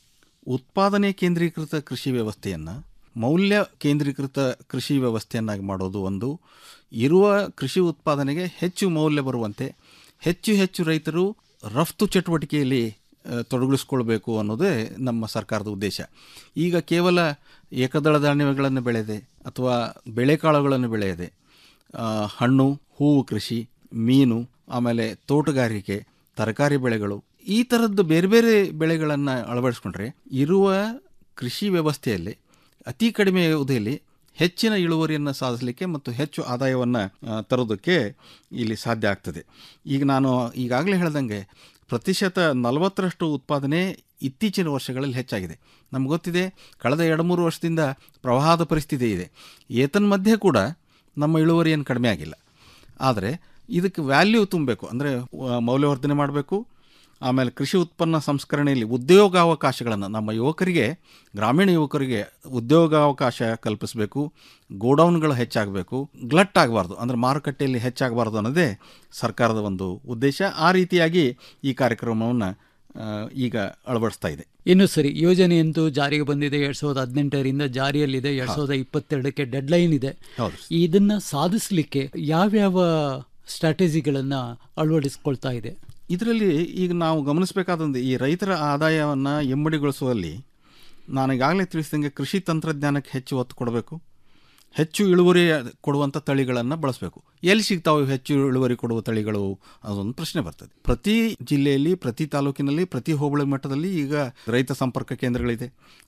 ಉತ್ಪಾದನೆ ಕೇಂದ್ರೀಕೃತ ಕೃಷಿ ವ್ಯವಸ್ಥೆಯನ್ನು ಮೌಲ್ಯ ಕೇಂದ್ರೀಕೃತ ಕೃಷಿ ವ್ಯವಸ್ಥೆಯನ್ನಾಗಿ ಮಾಡೋದು ಒಂದು ಇರುವ ಕೃಷಿ ಉತ್ಪಾದನೆಗೆ ಹೆಚ್ಚು ಮೌಲ್ಯ ಬರುವಂತೆ ಹೆಚ್ಚು ಹೆಚ್ಚು ರೈತರು ರಫ್ತು ಚಟುವಟಿಕೆಯಲ್ಲಿ ಆ, ತೊಡಗಿಸ್ಕೊಳ್ಬೇಕು ಅನ್ನೋದೇ ನಮ್ಮ ಸರ್ಕಾರದ ಉದ್ದೇಶ ಈಗ ಕೇವಲ ಏಕದಳ ಧಾನ್ಯಗಳನ್ನು ಬೆಳೆಯದೆ ಅಥವಾ ಬೆಳೆಕಾಳುಗಳನ್ನು ಬೆಳೆಯದೆ ಆ, ಹಣ್ಣು ಹೂವು ಕೃಷಿ ಮೀನು ಆಮೇಲೆ ತೋಟಗಾರಿಕೆ ತರಕಾರಿ ಬೆಳೆಗಳು ಈ ಥರದ್ದು ಬೇರೆ ಬೇರೆ ಬೆಳೆಗಳನ್ನು ಅಳವಡಿಸ್ಕೊಂಡ್ರೆ ಇರುವ ಕೃಷಿ ವ್ಯವಸ್ಥೆಯಲ್ಲಿ ಅತಿ ಕಡಿಮೆ ಅವಧಿಯಲ್ಲಿ ಹೆಚ್ಚಿನ ಇಳುವರಿಯನ್ನು ಸಾಧಿಸಲಿಕ್ಕೆ ಮತ್ತು ಹೆಚ್ಚು ಆದಾಯವನ್ನು ತರೋದಕ್ಕೆ ಇಲ್ಲಿ ಸಾಧ್ಯ ಆಗ್ತದೆ ಈಗ ನಾನು ಈಗಾಗಲೇ ಹೇಳ್ದಂಗೆ ಪ್ರತಿಶತ ನಲವತ್ತರಷ್ಟು ಉತ್ಪಾದನೆ ಇತ್ತೀಚಿನ ವರ್ಷಗಳಲ್ಲಿ ಹೆಚ್ಚಾಗಿದೆ ನಮ್ಗೆ ಗೊತ್ತಿದೆ ಕಳೆದ ಎರಡು ಮೂರು ವರ್ಷದಿಂದ ಪ್ರವಾಹದ ಪರಿಸ್ಥಿತಿ ಇದೆ ಏತನ್ಮಧ್ಯೆ ಕೂಡ ನಮ್ಮ ಇಳುವರಿ ಏನು ಕಡಿಮೆ ಆಗಿಲ್ಲ ಆದರೆ ಇದಕ್ಕೆ ವ್ಯಾಲ್ಯೂ ತುಂಬಬೇಕು ಅಂದರೆ ಮೌಲ್ಯವರ್ಧನೆ ಮಾಡಬೇಕು ಆಮೇಲೆ ಕೃಷಿ ಉತ್ಪನ್ನ ಸಂಸ್ಕರಣೆಯಲ್ಲಿ ಉದ್ಯೋಗಾವಕಾಶಗಳನ್ನು ನಮ್ಮ ಯುವಕರಿಗೆ ಗ್ರಾಮೀಣ ಯುವಕರಿಗೆ ಉದ್ಯೋಗಾವಕಾಶ ಕಲ್ಪಿಸಬೇಕು ಗೋಡೌನ್ಗಳು ಹೆಚ್ಚಾಗಬೇಕು ಗ್ಲಟ್ ಆಗಬಾರ್ದು ಅಂದರೆ ಮಾರುಕಟ್ಟೆಯಲ್ಲಿ ಹೆಚ್ಚಾಗಬಾರ್ದು ಅನ್ನೋದೇ ಸರ್ಕಾರದ ಒಂದು ಉದ್ದೇಶ ಆ ರೀತಿಯಾಗಿ ಈ ಕಾರ್ಯಕ್ರಮವನ್ನು ಆ, ಈಗ ಅಳವಡಿಸ್ತಾ ಇದೆ
ಇನ್ನು ಸರಿ ಯೋಜನೆಯಂತೂ ಜಾರಿಗೆ ಬಂದಿದೆ ಎರಡ್ ಸಾವಿರದ ಹದಿನೆಂಟರಿಂದ ಜಾರಿಯಲ್ಲಿದೆ ಎರಡ್ ಸಾವಿರದ ಇಪ್ಪತ್ತೆರಡಕ್ಕೆ ಡೆಡ್ಲೈನ್ ಇದೆ
ಹೌದು.
ಇದನ್ನ ಸಾಧಿಸಲಿಕ್ಕೆ ಯಾವ್ಯಾವ ಸ್ಟ್ರಾಟಜಿಗಳನ್ನ ಅಳವಡಿಸ್ಕೊಳ್ತಾ ಇದೆ
ಇದರಲ್ಲಿ ಈಗ ನಾವು ಗಮನಿಸಬೇಕಾದಂದು ಈ ರೈತರ ಆದಾಯವನ್ನು ಇಮ್ಮಡಿಗೊಳಿಸುವಲ್ಲಿ ನಾನು ಈಗಾಗಲೇ ತಿಳಿಸಿದಂಗೆ ಕೃಷಿ ತಂತ್ರಜ್ಞಾನಕ್ಕೆ ಹೆಚ್ಚು ಒತ್ತು ಕೊಡಬೇಕು ಹೆಚ್ಚು ಇಳುವರಿ ಕೊಡುವಂಥ ತಳಿಗಳನ್ನು ಬಳಸಬೇಕು ಎಲ್ಲಿ ಸಿಗ್ತಾವೆ ಹೆಚ್ಚು ಇಳುವರಿ ಕೊಡುವ ತಳಿಗಳು ಅದೊಂದು ಪ್ರಶ್ನೆ ಬರ್ತದೆ ಪ್ರತಿ ಜಿಲ್ಲೆಯಲ್ಲಿ ಪ್ರತಿ ತಾಲೂಕಿನಲ್ಲಿ ಪ್ರತಿ ಹೋಬಳಿ ಮಟ್ಟದಲ್ಲಿ ಈಗ ರೈತ ಸಂಪರ್ಕ ಕೇಂದ್ರಗಳಿದೆ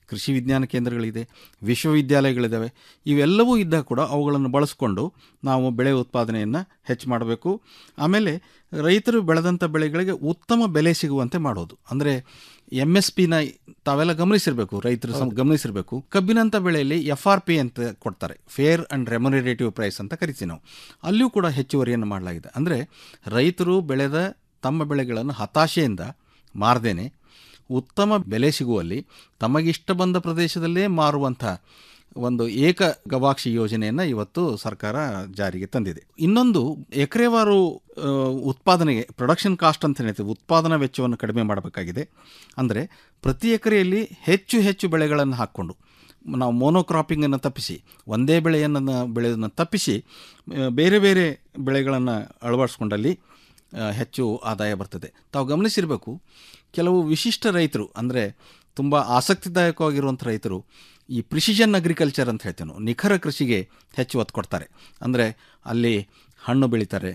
ಕೃಷಿ ವಿಜ್ಞಾನ ಕೇಂದ್ರಗಳಿದೆ ವಿಶ್ವವಿದ್ಯಾಲಯಗಳಿದ್ದಾವೆ ಇವೆಲ್ಲವೂ ಇದ್ದಾಗ ಕೂಡ ಅವುಗಳನ್ನು ಬಳಸ್ಕೊಂಡು ನಾವು ಬೆಳೆ ಉತ್ಪಾದನೆಯನ್ನು ಹೆಚ್ಚು ಮಾಡಬೇಕು ಆಮೇಲೆ ರೈತರು ಬೆಳೆದಂಥ ಬೆಳೆಗಳಿಗೆ ಉತ್ತಮ ಬೆಲೆ ಸಿಗುವಂತೆ ಮಾಡೋದು ಅಂದರೆ ಎಮ್ ಎಸ್ ಪಿನ ತಾವೆಲ್ಲ ಗಮನಿಸಿರಬೇಕು ರೈತರು ಸಮ ಗಮನಿಸಿರಬೇಕು ಕಬ್ಬಿನಂಥ ಬೆಳೆಯಲ್ಲಿ ಎಫ್ ಆರ್ ಪಿ ಅಂತ ಕೊಡ್ತಾರೆ ಫೇರ್ ಆ್ಯಂಡ್ ರೆಮ್ಯುನರೇಟಿವ್ ಪ್ರೈಸ್ ಅಂತ ಕರಿತೀವಿ ನಾವು ಅಲ್ಲಿಯೂ ಕೂಡ ಹೆಚ್ಚುವರಿಯನ್ನು ಮಾಡಲಾಗಿದೆ ಅಂದರೆ ರೈತರು ಬೆಳೆದ ತಮ್ಮ ಬೆಳೆಗಳನ್ನು ಹತಾಶೆಯಿಂದ ಮಾರದೇನೆ ಉತ್ತಮ ಬೆಲೆ ಸಿಗುವಲ್ಲಿ ತಮಗಿಷ್ಟ ಬಂದ ಪ್ರದೇಶದಲ್ಲೇ ಮಾರುವಂಥ ಒಂದು ಏಕ ಗವಾಕ್ಷಿ ಯೋಜನೆಯನ್ನು ಇವತ್ತು ಸರ್ಕಾರ ಜಾರಿಗೆ ತಂದಿದೆ ಇನ್ನೊಂದು ಎಕರೆವಾರು ಆ, ಉತ್ಪಾದನೆಗೆ ಪ್ರೊಡಕ್ಷನ್ ಕಾಸ್ಟ್ ಅಂತ ಹೇಳ್ತೀವಿ ಉತ್ಪಾದನಾ ವೆಚ್ಚವನ್ನು ಕಡಿಮೆ ಮಾಡಬೇಕಾಗಿದೆ ಅಂದರೆ ಪ್ರತಿ ಎಕರೆಯಲ್ಲಿ ಹೆಚ್ಚು ಹೆಚ್ಚು ಬೆಳೆಗಳನ್ನು ಹಾಕ್ಕೊಂಡು ನಾವು ಮೋನೋಕ್ರಾಪಿಂಗನ್ನು ತಪ್ಪಿಸಿ ಒಂದೇ ಬೆಳೆಯನ್ನು ಬೆಳೆಯನ್ನು ತಪ್ಪಿಸಿ ಆ, ಬೇರೆ ಬೇರೆ ಬೆಳೆಗಳನ್ನು ಅಳವಡಿಸ್ಕೊಂಡಲ್ಲಿ ಆ, ಹೆಚ್ಚು ಆದಾಯ ಬರ್ತದೆ ತಾವು ಗಮನಿಸಿರಬೇಕು ಕೆಲವು ವಿಶಿಷ್ಟ ರೈತರು ಅಂದರೆ ತುಂಬ ಆಸಕ್ತಿದಾಯಕವಾಗಿರುವಂಥ ರೈತರು ಈ ಪ್ರಿಸಿಷನ್ ಅಗ್ರಿಕಲ್ಚರ್ ಅಂತ ಹೇಳ್ತೇವೆ ನಾವು ನಿಖರ ಕೃಷಿಗೆ ಹೆಚ್ಚು ಒತ್ತು ಕೊಡ್ತಾರೆ ಅಂದರೆ ಅಲ್ಲಿ ಹಣ್ಣು ಬೆಳೀತಾರೆ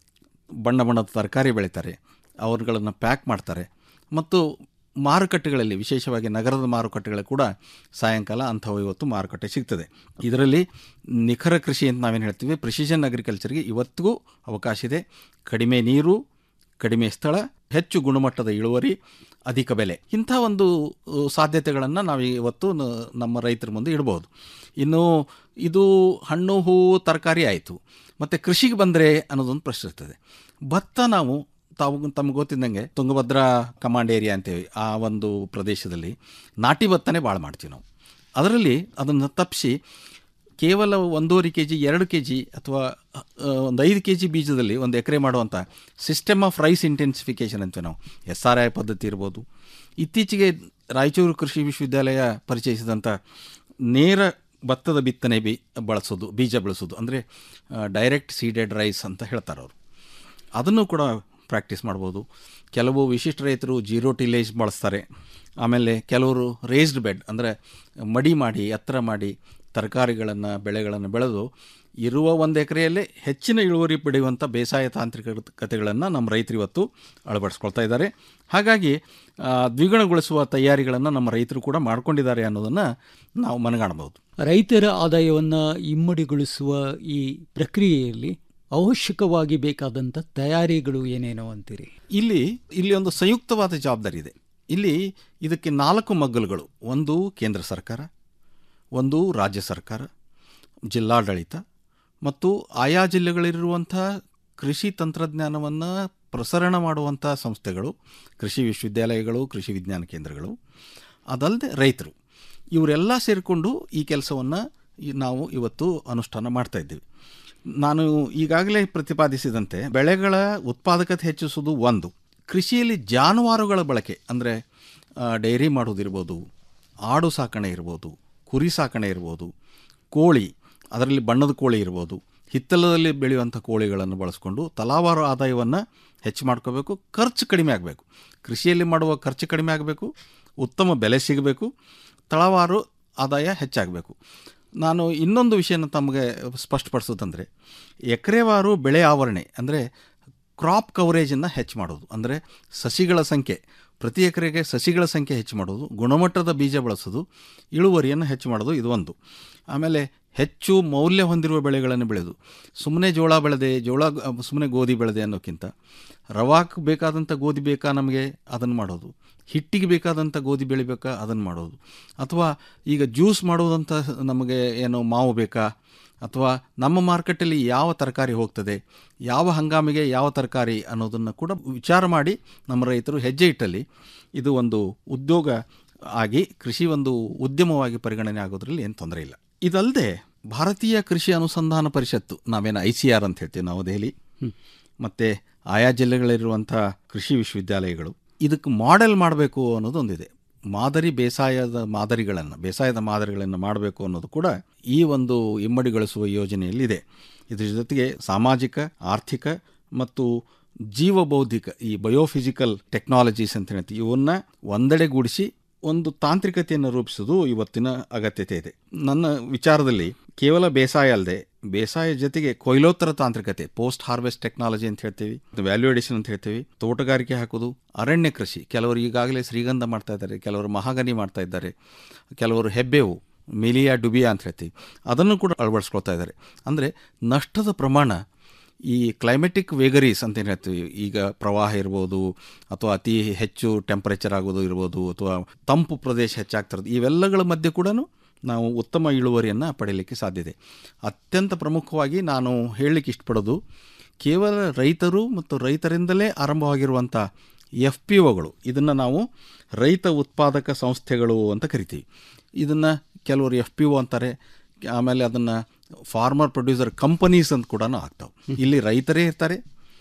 ಬಣ್ಣ ಬಣ್ಣದ ತರಕಾರಿ ಬೆಳೀತಾರೆ ಅವ್ರುಗಳನ್ನು ಪ್ಯಾಕ್ ಮಾಡ್ತಾರೆ ಮತ್ತು ಮಾರುಕಟ್ಟೆಗಳಲ್ಲಿ ವಿಶೇಷವಾಗಿ ನಗರದ ಮಾರುಕಟ್ಟೆಗಳಲ್ಲಿ ಕೂಡ ಸಾಯಂಕಾಲ ಅಂಥವು ಇವತ್ತು ಮಾರುಕಟ್ಟೆ ಸಿಗ್ತದೆ ಇದರಲ್ಲಿ ನಿಖರ ಕೃಷಿ ಅಂತ ನಾವೇನು ಹೇಳ್ತೀವಿ ಪ್ರಿಸಿಷನ್ ಅಗ್ರಿಕಲ್ಚರ್ಗೆ ಇವತ್ತಿಗೂ ಅವಕಾಶ ಇದೆ ಕಡಿಮೆ ನೀರು ಕಡಿಮೆ ಸ್ಥಳ ಹೆಚ್ಚು ಗುಣಮಟ್ಟದ ಇಳುವರಿ ಅಧಿಕ ಬೆಲೆ ಇಂಥ ಒಂದು ಸಾಧ್ಯತೆಗಳನ್ನು ನಾವು ಇವತ್ತು ನ- ನಮ್ಮ ರೈತರ ಮುಂದೆ ಇಡ್ಬೋದು ಇನ್ನು ಇದು ಹಣ್ಣು ಹೂವು ತರಕಾರಿ ಆಯಿತು ಮತ್ತು ಕೃಷಿಗೆ ಬಂದರೆ ಅನ್ನೋದೊಂದು ಪ್ರಶ್ನೆ ಇರ್ತದೆ ಭತ್ತ ನಾವು ತಾವು ತಮಗೆ ಗೊತ್ತಿದ್ದಂಗೆ ತುಂಗಭದ್ರಾ ಕಮಾಂಡ್ ಏರಿಯಾ ಅಂತೇವಿ ಆ ಒಂದು ಪ್ರದೇಶದಲ್ಲಿ ನಾಟಿ ಭತ್ತನೇ ಭಾಳ ಮಾಡ್ತೀವಿ ನಾವು ಅದರಲ್ಲಿ ಅದನ್ನು ತಪ್ಪಿಸಿ ಕೇವಲ ಒಂದೂವರೆ ಕೆ ಜಿ ಎರಡು ಕೆ ಜಿ ಅಥವಾ ಆ, ಒಂದು ಐದು ಕೆ ಜಿ ಬೀಜದಲ್ಲಿ ಒಂದು ಎಕರೆ ಮಾಡುವಂಥ ಸಿಸ್ಟಮ್ ಆಫ್ ರೈಸ್ ಇಂಟೆನ್ಸಿಫಿಕೇಷನ್ ಅಂತೀವಿ ನಾವು ಎಸ್ ಆರ್ ಐ ಪದ್ಧತಿ ಇರ್ಬೋದು ಇತ್ತೀಚೆಗೆ ರಾಯಚೂರು ಕೃಷಿ ವಿಶ್ವವಿದ್ಯಾಲಯ ಪರಿಚಯಿಸಿದಂಥ ನೇರ ಭತ್ತದ ಬಿತ್ತನೆ ಬಿ ಬಳಸೋದು ಬೀಜ ಬಳಸೋದು ಅಂದರೆ ಡೈರೆಕ್ಟ್ ಸೀಡೆಡ್ ರೈಸ್ ಅಂತ ಹೇಳ್ತಾರೆ ಅವರು ಅದನ್ನು ಕೂಡ ಪ್ರಾಕ್ಟೀಸ್ ಮಾಡ್ಬೋದು ಕೆಲವು ವಿಶಿಷ್ಟ ರೈತರು ಜೀರೋ ಟಿಲೇಜ್ ಬಳಸ್ತಾರೆ ಆಮೇಲೆ ಕೆಲವರು ರೇಸ್ಡ್ ಬೆಡ್ ಅಂದರೆ ಮಡಿ ಮಾಡಿ ಎತ್ತರ ಮಾಡಿ ತರಕಾರಿಗಳನ್ನು ಬೆಳೆಗಳನ್ನು ಬೆಳೆದು ಇರುವ ಒಂದು ಎಕರೆಯಲ್ಲೇ ಹೆಚ್ಚಿನ ಇಳುವರಿ ಪಡೆಯುವಂಥ ಬೇಸಾಯ ತಾಂತ್ರಿಕತೆಗಳನ್ನು ನಮ್ಮ ರೈತರು ಇವತ್ತು ಅಳವಡಿಸ್ಕೊಳ್ತಾ ಇದ್ದಾರೆ ಹಾಗಾಗಿ ಆ, ದ್ವಿಗುಣಗೊಳಿಸುವ ತಯಾರಿಗಳನ್ನು ನಮ್ಮ ರೈತರು ಕೂಡ ಮಾಡ್ಕೊಂಡಿದ್ದಾರೆ ಅನ್ನೋದನ್ನು ನಾವು ಮನಗಾಣಬಹುದು
ರೈತರ ಆದಾಯವನ್ನು ಇಮ್ಮಡಿಗೊಳಿಸುವ ಈ ಪ್ರಕ್ರಿಯೆಯಲ್ಲಿ ಅವಶ್ಯಕವಾಗಿ ಬೇಕಾದಂಥ ತಯಾರಿಗಳು ಏನೇನೋ ಅಂತೀರಿ
ಇಲ್ಲಿ ಇಲ್ಲಿ ಒಂದು ಸಂಯುಕ್ತವಾದ ಜವಾಬ್ದಾರಿ ಇದೆ ಇಲ್ಲಿ ಇದಕ್ಕೆ ನಾಲ್ಕು ಮಗ್ಗಲುಗಳು ಒಂದು ಕೇಂದ್ರ ಸರ್ಕಾರ ಒಂದು ರಾಜ್ಯ ಸರ್ಕಾರ ಜಿಲ್ಲಾಡಳಿತ ಮತ್ತು ಆಯಾ ಜಿಲ್ಲೆಗಳಿರುವಂಥ ಕೃಷಿ ತಂತ್ರಜ್ಞಾನವನ್ನು ಪ್ರಸರಣ ಮಾಡುವಂಥ ಸಂಸ್ಥೆಗಳು ಕೃಷಿ ವಿಶ್ವವಿದ್ಯಾಲಯಗಳು ಕೃಷಿ ವಿಜ್ಞಾನ ಕೇಂದ್ರಗಳು ಅದಲ್ಲದೆ ರೈತರು ಇವರೆಲ್ಲ ಸೇರಿಕೊಂಡು ಈ ಕೆಲಸವನ್ನು ನಾವು ಇವತ್ತು ಅನುಷ್ಠಾನ ಮಾಡ್ತಾ ಇದ್ದೀವಿ ನಾನು ಈಗಾಗಲೇ ಪ್ರತಿಪಾದಿಸಿದಂತೆ ಬೆಳೆಗಳ ಉತ್ಪಾದಕತೆ ಹೆಚ್ಚಿಸುವುದು ಒಂದು ಕೃಷಿಯಲ್ಲಿ ಜಾನುವಾರುಗಳ ಬಳಕೆ ಅಂದರೆ ಡೈರಿ ಮಾಡೋದಿರ್ಬೋದು ಆಡು ಸಾಕಣೆ ಇರ್ಬೋದು ಕುರಿ ಸಾಕಣೆ ಇರ್ಬೋದು ಕೋಳಿ ಅದರಲ್ಲಿ ಬಣ್ಣದ ಕೋಳಿ ಇರ್ಬೋದು ಹಿತ್ತಲದಲ್ಲಿ ಬೆಳೆಯುವಂಥ ಕೋಳಿಗಳನ್ನು ಬಳಸ್ಕೊಂಡು ತಲಾವಾರು ಆದಾಯವನ್ನು ಹೆಚ್ಚು ಮಾಡ್ಕೋಬೇಕು ಖರ್ಚು ಕಡಿಮೆ ಆಗಬೇಕು ಕೃಷಿಯಲ್ಲಿ ಮಾಡುವ ಖರ್ಚು ಕಡಿಮೆ ಆಗಬೇಕು ಉತ್ತಮ ಬೆಲೆ ಸಿಗಬೇಕು ತಳವಾರು ಆದಾಯ ಹೆಚ್ಚಾಗಬೇಕು ನಾನು ಇನ್ನೊಂದು ವಿಷಯನ ತಮಗೆ ಸ್ಪಷ್ಟಪಡಿಸೋದಂದರೆ ಎಕರೆವಾರು ಬೆಳೆ ಆವರಣೆ ಅಂದರೆ ಕ್ರಾಪ್ ಕವರೇಜನ್ನು ಹೆಚ್ಚು ಮಾಡೋದು ಅಂದರೆ ಸಸಿಗಳ ಸಂಖ್ಯೆ ಪ್ರತಿ ಎಕರೆಗೆ ಸಸಿಗಳ ಸಂಖ್ಯೆ ಹೆಚ್ಚು ಮಾಡೋದು ಗುಣಮಟ್ಟದ ಬೀಜ ಬಳಸೋದು ಇಳುವರಿಯನ್ನು ಹೆಚ್ಚು ಮಾಡೋದು ಇದು ಒಂದು ಆಮೇಲೆ ಹೆಚ್ಚು ಮೌಲ್ಯ ಹೊಂದಿರುವ ಬೆಳೆಗಳನ್ನು ಬೆಳೆದು ಸುಮ್ಮನೆ ಜೋಳ ಬೆಳೆದೆ ಜೋಳ ಸುಮ್ಮನೆ ಗೋಧಿ ಬೆಳೆದೆ ಅನ್ನೋಕ್ಕಿಂತ ರವಾಕ್ಕೆ ಬೇಕಾದಂಥ ಗೋಧಿ ಬೇಕಾ ನಮಗೆ ಅದನ್ನು ಮಾಡೋದು ಹಿಟ್ಟಿಗೆ ಬೇಕಾದಂಥ ಗೋಧಿ ಬೆಳಿಬೇಕಾ ಅದನ್ನು ಮಾಡೋದು ಅಥವಾ ಈಗ ಜ್ಯೂಸ್ ಮಾಡೋದಂಥ ನಮಗೆ ಏನು ಮಾವು ಬೇಕಾ ಅಥವಾ ನಮ್ಮ ಮಾರ್ಕೆಟಲ್ಲಿ ಯಾವ ತರಕಾರಿ ಹೋಗ್ತದೆ ಯಾವ ಹಂಗಾಮಿಗೆ ಯಾವ ತರಕಾರಿ ಅನ್ನೋದನ್ನು ಕೂಡ ವಿಚಾರ ಮಾಡಿ ನಮ್ಮ ರೈತರು ಹೆಜ್ಜೆ ಇಟ್ಟಲ್ಲಿ ಇದು ಒಂದು ಉದ್ಯೋಗ ಆಗಿ ಕೃಷಿ ಒಂದು ಉದ್ಯಮವಾಗಿ ಪರಿಗಣನೆ ಆಗೋದ್ರಲ್ಲಿ ಏನು ತೊಂದರೆ ಇಲ್ಲ ಇದಲ್ಲದೆ ಭಾರತೀಯ ಕೃಷಿ ಅನುಸಂಧಾನ ಪರಿಷತ್ತು ನಾವೇನು ಐ ಸಿ ಆರ್ ಅಂತ ಹೇಳ್ತೀವಿ ನಾವು ದೆಹಲಿ ಮತ್ತು ಆಯಾ ಜಿಲ್ಲೆಗಳಿರುವಂಥ ಕೃಷಿ ವಿಶ್ವವಿದ್ಯಾಲಯಗಳು ಇದಕ್ಕೆ ಮಾಡೆಲ್ ಮಾಡಬೇಕು ಅನ್ನೋದೊಂದಿದೆ ಮಾದರಿ ಬೇಸಾಯದ ಮಾದರಿಗಳನ್ನು ಬೇಸಾಯದ ಮಾದರಿಗಳನ್ನು ಮಾಡಬೇಕು ಅನ್ನೋದು ಕೂಡ ಈ ಒಂದು ಇಮ್ಮಡಿಗೊಳಿಸುವ ಯೋಜನೆಯಲ್ಲಿದೆ ಇದ್ರ ಜೊತೆಗೆ ಸಾಮಾಜಿಕ ಆರ್ಥಿಕ ಮತ್ತು ಜೀವಬೌದ್ಧಿಕ ಈ ಬಯೋಫಿಸಿಕಲ್ ಟೆಕ್ನಾಲಜೀಸ್ ಅಂತ ಹೇಳ್ತೀವಿ ಇವನ್ನ ಒಂದೆಡೆಗೂಡಿಸಿ ಒಂದು ತಾಂತ್ರಿಕತೆಯನ್ನು ರೂಪಿಸೋದು ಇವತ್ತಿನ ಅಗತ್ಯತೆ ಇದೆ ನನ್ನ ವಿಚಾರದಲ್ಲಿ ಕೇವಲ ಬೇಸಾಯ ಅಲ್ಲದೆ ಬೇಸಾಯ ಜೊತೆಗೆ ಕೊಯ್ಲೋತ್ತರ ತಾಂತ್ರಿಕತೆ ಪೋಸ್ಟ್ ಹಾರ್ವೆಸ್ಟ್ ಟೆಕ್ನಾಲಜಿ ಅಂತ ಹೇಳ್ತೀವಿ ವ್ಯಾಲ್ಯೂ ಎಡಿಷನ್ ಅಂತ ಹೇಳ್ತೀವಿ ತೋಟಗಾರಿಕೆ ಹಾಕೋದು ಅರಣ್ಯ ಕೃಷಿ ಕೆಲವರು ಈಗಾಗಲೇ ಶ್ರೀಗಂಧ ಮಾಡ್ತಾ ಇದ್ದಾರೆ ಕೆಲವರು ಮಹಾಗನಿ ಮಾಡ್ತಾ ಇದ್ದಾರೆ ಕೆಲವರು ಹೆಬ್ಬೇವು ಮಿಲಿಯಾ ಡುಬಿಯಾ ಅಂತ ಹೇಳ್ತೀವಿ ಅದನ್ನು ಕೂಡ ಅಳವಡಿಸ್ಕೊಳ್ತಾ ಇದ್ದಾರೆ ಅಂದರೆ ನಷ್ಟದ ಪ್ರಮಾಣ ಈ ಕ್ಲೈಮೆಟಿಕ್ ವೇಗರೀಸ್ ಅಂತ ಏನು ಹೇಳ್ತೀವಿ ಈಗ ಪ್ರವಾಹ ಇರ್ಬೋದು ಅಥವಾ ಅತಿ ಹೆಚ್ಚು ಟೆಂಪರೇಚರ್ ಆಗೋದು ಇರ್ಬೋದು ಅಥವಾ ತಂಪು ಪ್ರದೇಶ ಹೆಚ್ಚಾಗ್ತಿರೋದು ಇವೆಲ್ಲಗಳ ಮಧ್ಯೆ ಕೂಡ ನಾವು ಉತ್ತಮ ಇಳುವರಿಯನ್ನು ಪಡೆಯಲಿಕ್ಕೆ ಸಾಧ್ಯತೆ ಅತ್ಯಂತ ಪ್ರಮುಖವಾಗಿ ನಾನು ಹೇಳಲಿಕ್ಕೆ ಇಷ್ಟಪಡೋದು ಕೇವಲ ರೈತರು ಮತ್ತು ರೈತರಿಂದಲೇ ಆರಂಭವಾಗಿರುವಂಥ ಎಫ್ ಪಿ ಒಗಳು ಇದನ್ನು ನಾವು ರೈತ ಉತ್ಪಾದಕ ಸಂಸ್ಥೆಗಳು ಅಂತ ಕರಿತೀವಿ ಇದನ್ನು ಕೆಲವರು ಎಫ್ ಪಿ ಒ ಅಂತಾರೆ ಆಮೇಲೆ ಅದನ್ನು ಫಾರ್ಮರ್ ಪ್ರೊಡ್ಯೂಸರ್ ಕಂಪನೀಸ್ ಅಂತ ಕೂಡ ಆಗ್ತಾವೆ ಇಲ್ಲಿ ರೈತರೇ ಇರ್ತಾರೆ